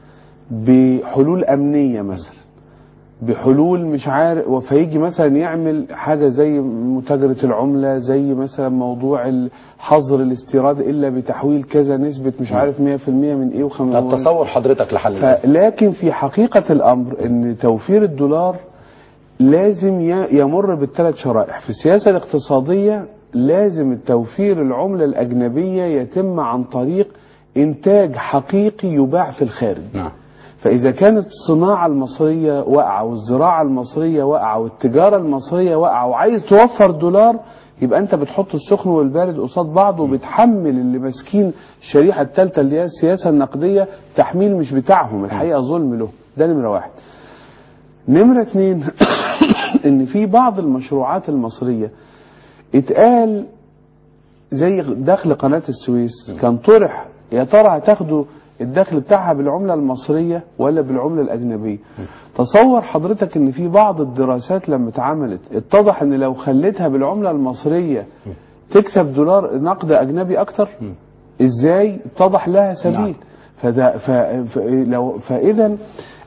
بحلول امنية مثلا بحلول مش عارف فيجي مثلا يعمل حاجة زي متاجرة العملة زي مثلا موضوع ال- حظر الاستيراد إلا بتحويل كذا نسبة مش عارف 100% من إيه وخم... طب تصور حضرتك لحل الأزمة. لكن في حقيقة الأمر أن توفير الدولار لازم ي- يمر بالثلاث شرائح في السياسة الاقتصادية لازم التوفير العملة الأجنبية يتم عن طريق إنتاج حقيقي يباع في الخارج نعم فإذا كانت الصناعة المصرية واقعة والزراعة المصرية واقعة والتجارة المصرية واقعة وعايز توفر دولار يبقى أنت بتحط السخن والبارد قصاد بعض وبتحمل اللي ماسكين الشريحة الثالثة اللي هي السياسة النقدية تحميل مش بتاعهم الحقيقة ظلم له ده نمرة واحد نمرة اتنين إن في بعض المشروعات المصرية اتقال زي دخل قناة السويس كان طرح يا ترى هتاخدوا الدخل بتاعها بالعملة المصرية ولا بالعملة الأجنبية تصور حضرتك ان في بعض الدراسات لما اتعملت اتضح ان لو خليتها بالعملة المصرية تكسب دولار نقد أجنبي أكتر ازاي اتضح لها سبيل نعم. فده ف... ف... لو فإذا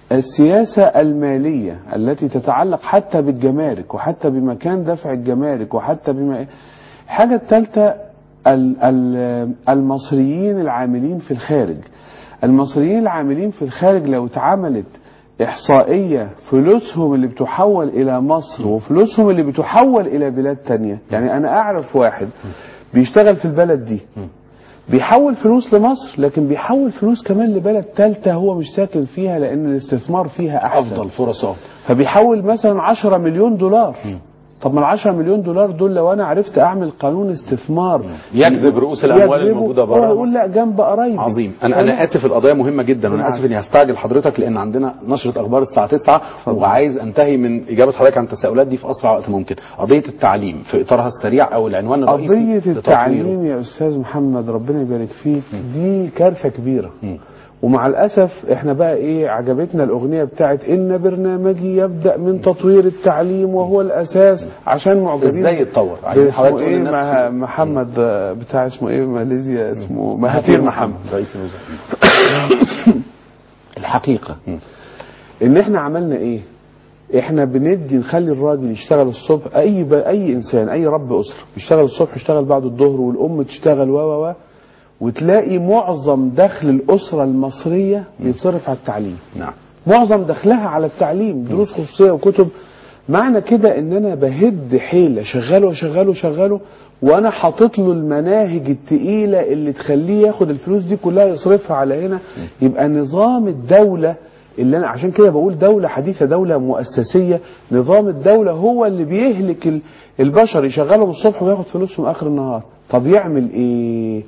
السياسة المالية التي تتعلق حتى بالجمارك وحتى بمكان دفع الجمارك وحتى بما الحاجة الثالثة ال- ال- المصريين العاملين في الخارج المصريين العاملين في الخارج لو اتعملت إحصائية فلوسهم اللي بتحول إلى مصر وفلوسهم اللي بتحول إلى بلاد تانية يعني أنا أعرف واحد بيشتغل في البلد دي بيحول فلوس لمصر لكن بيحول فلوس كمان لبلد ثالثة هو مش ساكن فيها لأن الاستثمار فيها أحسن افضل فرص افضل فبيحول مثلا 10 مليون دولار طب ما ال 10 مليون دولار دول لو انا عرفت اعمل قانون استثمار يجذب رؤوس الاموال يجذبه- الموجوده هو بره يقول لا جنب قرايبي عظيم انا انا اسف القضيه مهمه جدا وانا بالعكس. اسف اني هستعجل حضرتك لان عندنا نشره اخبار الساعه 9 وعايز انتهي من اجابه حضرتك عن التساؤلات دي في اسرع وقت ممكن قضيه التعليم في اطارها السريع او العنوان الرئيسي قضية لتطويره. التعليم يا أستاذ محمد ربنا يبارك فيك دي كارثة كبيرة مم. ومع الأسف احنا بقى ايه عجبتنا الأغنية بتاعت إن برنامجي يبدأ من تطوير التعليم وهو الأساس عشان معجبين ازاي يتطور عايزين اسمه حضرتك تقول ايه للناس مه- محمد آه، بتاع اسمه ايه ماليزيا اسمه مهاتير محمد رئيس الوزراء الحقيقه ان احنا عملنا ايه احنا بندي نخلي الراجل يشتغل الصبح اي ب... اي انسان اي رب اسره يشتغل الصبح يشتغل بعد الظهر والام تشتغل و و و وتلاقي معظم دخل الاسره المصريه بيتصرف على التعليم نعم معظم دخلها على التعليم دروس خصوصيه وكتب معنى كده ان انا بهد حيله شغاله وشغاله وشغاله وانا حاطط له المناهج التقيله اللي تخليه ياخد الفلوس دي كلها يصرفها على هنا يبقى نظام الدوله اللي انا عشان كده بقول دوله حديثه دوله مؤسسيه نظام الدوله هو اللي بيهلك ال- البشر يشغلهم الصبح وياخد فلوسهم اخر النهار طب يعمل ايه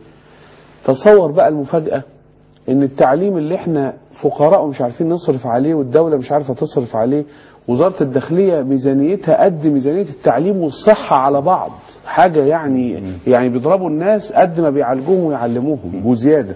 تصور بقى المفاجاه ان التعليم اللي احنا فقراء ومش عارفين نصرف عليه والدولة مش عارفة تصرف عليه وزارة الداخلية ميزانيتها قد ميزانية التعليم والصحة على بعض حاجة يعني يعني بيضربوا الناس قد ما بيعالجوهم ويعلموهم وزيادة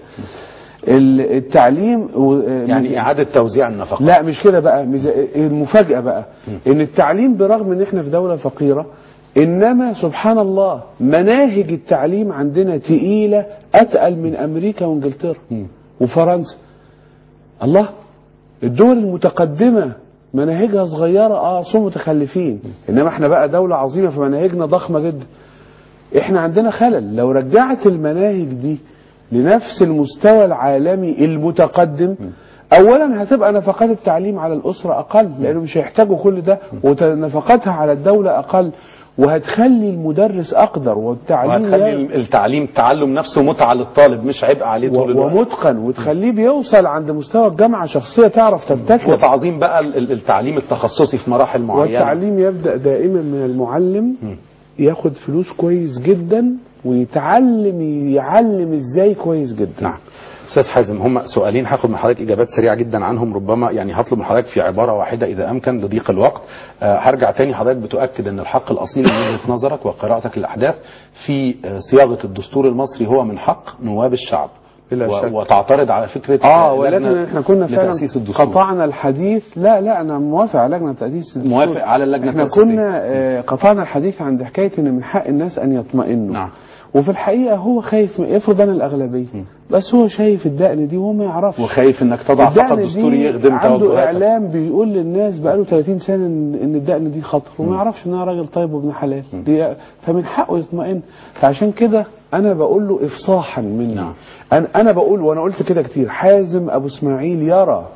ال- التعليم و- يعني اعاده توزيع النفقات لا مش كده بقى ميزا- المفاجأة بقى ان التعليم برغم ان احنا في دولة فقيرة انما سبحان الله مناهج التعليم عندنا تقيلة اتقل من امريكا وانجلترا وفرنسا الله الدول المتقدمة مناهجها صغيرة اه اصل هم متخلفين انما احنا بقى دولة عظيمة فمناهجنا ضخمة جدا احنا عندنا خلل لو رجعت المناهج دي لنفس المستوى العالمي المتقدم اولا هتبقى نفقات التعليم على الاسره اقل لانه مش هيحتاجوا كل ده ونفقاتها على الدوله اقل وهتخلي المدرس اقدر والتعليم وهتخلي ي- التعليم تعلم نفسه متعه للطالب مش عبء عليه طول و- الوقت ومتقن وتخليه بيوصل عند مستوى الجامعه شخصيه تعرف تبتكر وتعظيم بقى ال- ال- التعليم التخصصي في مراحل معينه والتعليم يبدا دائما من المعلم ياخد فلوس كويس جدا ويتعلم يعلم ازاي كويس جدا نعم استاذ حازم هم سؤالين هاخد من حضرتك اجابات سريعه جدا عنهم ربما يعني هطلب من حضرتك في عباره واحده اذا امكن لضيق الوقت آه هرجع تاني حضرتك بتؤكد ان الحق الاصيل من وجهه نظرك وقراءتك للاحداث في آه صياغه الدستور المصري هو من حق نواب الشعب بلا و- شك. وتعترض على فكره اه لجنة ولكن احنا كنا فعلا لتأسيس الدستور قطعنا الحديث لا لا انا موافق على لجنه تاسيس الدستور. موافق على اللجنة احنا التأسيسية. كنا آه، قطعنا الحديث عند حكايه ان من حق الناس ان يطمئنوا نعم. وفي الحقيقه هو خايف من افرض انا الاغلبيه بس هو شايف الدقن دي وهو ما يعرفش وخايف انك تضع فقط الدقن دستوري دي يخدم عنده توجهاتك اعلام بيقول للناس بقاله 30 سنه ان إن الدقن دي خطر وما يعرفش ان انا راجل طيب وابن حلال دي فمن حقه يطمئن فعشان كده انا بقول له افصاحا مني نعم. انا انا بقول وانا قلت كده كتير حازم ابو اسماعيل يرى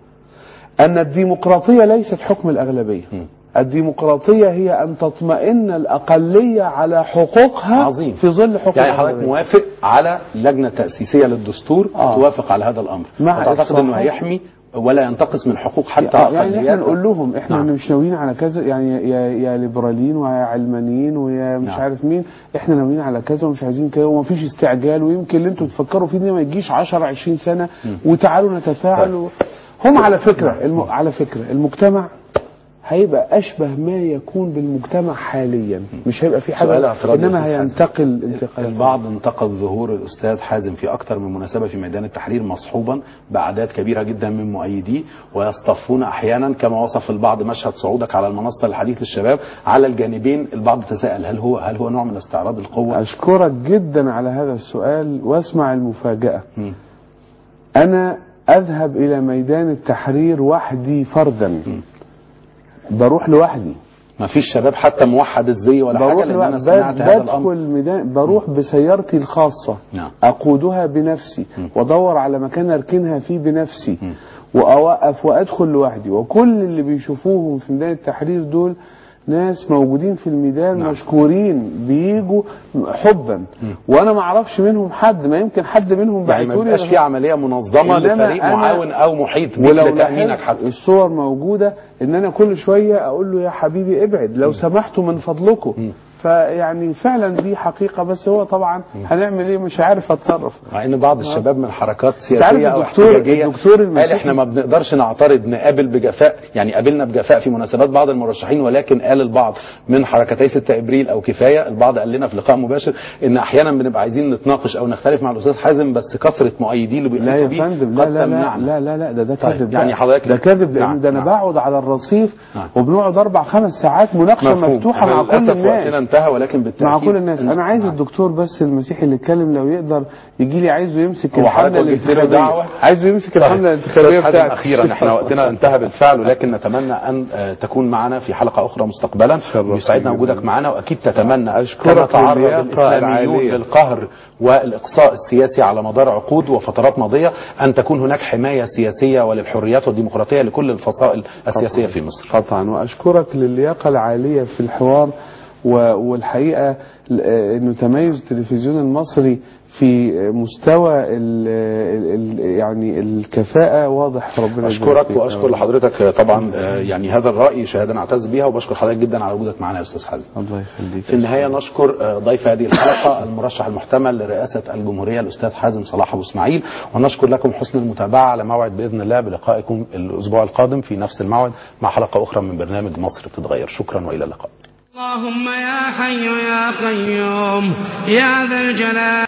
ان الديمقراطيه ليست حكم الاغلبيه الديمقراطيه هي ان تطمئن الاقليه على حقوقها عظيم. في ظل حكم يعني حضرتك الأغلبية. موافق على لجنه تاسيسيه للدستور آه. توافق على هذا الامر مع وتعتقد انه إصلاحات. هيحمي ولا ينتقص من حقوق حتى يعني احنا أقليات؟ نقول لهم احنا نعم. نعم. مش ناويين على كذا يعني يا يا ليبراليين ويا علمانيين ويا مش نعم. عارف مين احنا ناويين على كذا ومش عايزين كذا ومفيش استعجال ويمكن اللي انتوا تفكروا فيه ده ما يجيش 10 20 سنه وتعالوا نتفاعل و... هم على فكره الم... على فكره المجتمع هيبقى اشبه ما يكون بالمجتمع حاليا مش هيبقى في سؤال حاجه اعتراضي يا انما أستاذ حازم. هينتقل انتقال البعض انتقد ظهور الاستاذ حازم في اكثر من مناسبه في ميدان التحرير مصحوبا باعداد كبيره جدا من مؤيديه ويصطفون احيانا كما وصف البعض مشهد صعودك على المنصه للحديث للشباب على الجانبين البعض تساءل هل هو هل هو نوع من استعراض القوه؟ اشكرك جدا على هذا السؤال واسمع المفاجاه مم. انا اذهب الى ميدان التحرير وحدي فردا بروح لوحدي ما فيش شباب حتى موحد الزي ولا حاجه بروح لان انا لوحدي سمعت هذا الامر بدخل ميدان بروح بسيارتي الخاصة نعم. أقودها بنفسي وأدور على مكان أركنها فيه بنفسي وأوقف وأدخل لوحدي وكل اللي بيشوفوهم في ميدان التحرير دول ناس موجودين في الميدان نعم. مشكورين بيجوا حبا وانا ما اعرفش منهم حد ما يمكن حد منهم يعني ما بعتولي يبقاش في عمليه منظمه إنما لفريق أنا- معاون او محيط بيك ولو لتامينك لاحظت حتى الصور موجودة ان انا كل شوية اقول له يا حبيبي ابعد لو سمحتوا من فضلكم فيعني فعلا دي حقيقة بس هو طبعا هنعمل ايه مش عارف اتصرف مع ان بعض الشباب من حركات عارف سياسيه او الدكتور- احتجاجيه الدكتور قال المسيحي- احنا ما بنقدرش نعترض نقابل بجفاء يعني قابلنا بجفاء في مناسبات بعض المرشحين ولكن قال البعض من حركتي 6 ابريل او كفايه البعض قال لنا في لقاء مباشر ان احيانا بنبقى عايزين نتناقش او نختلف مع الاستاذ حازم بس كثره مؤيدين اللي لا يا بيحيطوا بيه فندم لا قد لا لا تمنعنا. لا لا لا ده ده طيب، كذب يعني لا. حضرتك- ده كذب لان نعم، ده انا نعم. بقعد على الرصيف نعم. وبنقعد اربع خمس ساعات مناقشه مفهوم. مفتوحه مع كل للأسف وقتنا الناس انتهى ولكن بالتاكيد مع كل الناس انا عايز نعم. الدكتور بس المسيحي اللي اتكلم لو يقدر يجي لي عايزه يمسك هو الحمله حضرتك وجهت له الانتخابيه دعوة؟ عايزه يمسك طيب. الحمله الانتخابيه أستاذ حازم بتاعتي اخيرا احنا وقتنا انتهى بالفعل ولكن نتمنى ان آه، تكون معنا في حلقه اخرى مستقبلا شرفت ويسعدنا جداً. وجودك معنا واكيد تتمنى أشكرك كما تعرض للياقة الاسلاميون العالية. للقهر والاقصاء السياسي على مدار عقود وفترات ماضيه ان تكون هناك حمايه سياسيه وللحريات والديمقراطيه لكل الفصائل السياسيه في مصر قطعا واشكرك للياقه العاليه في الحوار و- والحقيقه ل- انه تميز التلفزيون المصري في مستوى ال ال يعني الكفاءه واضح ربنا يبارك اشكرك فيك. واشكر لحضرتك آه، طبعا آه، يعني هذا الراي شهاده نعتز بها وبشكر حضرتك جدا على وجودك معنا يا استاذ حازم الله يخليك في النهاية نشكر آه، ضيف هذه الحلقة المرشح المحتمل لرئاسة الجمهورية الأستاذ حازم صلاح أبو إسماعيل ونشكر لكم حسن المتابعة على موعد بإذن الله بلقائكم الأسبوع القادم في نفس الموعد مع حلقة أخرى من برنامج مصر بتتغير شكرا وإلى اللقاء اللهم يا حي يا قيوم يا ذا الجلال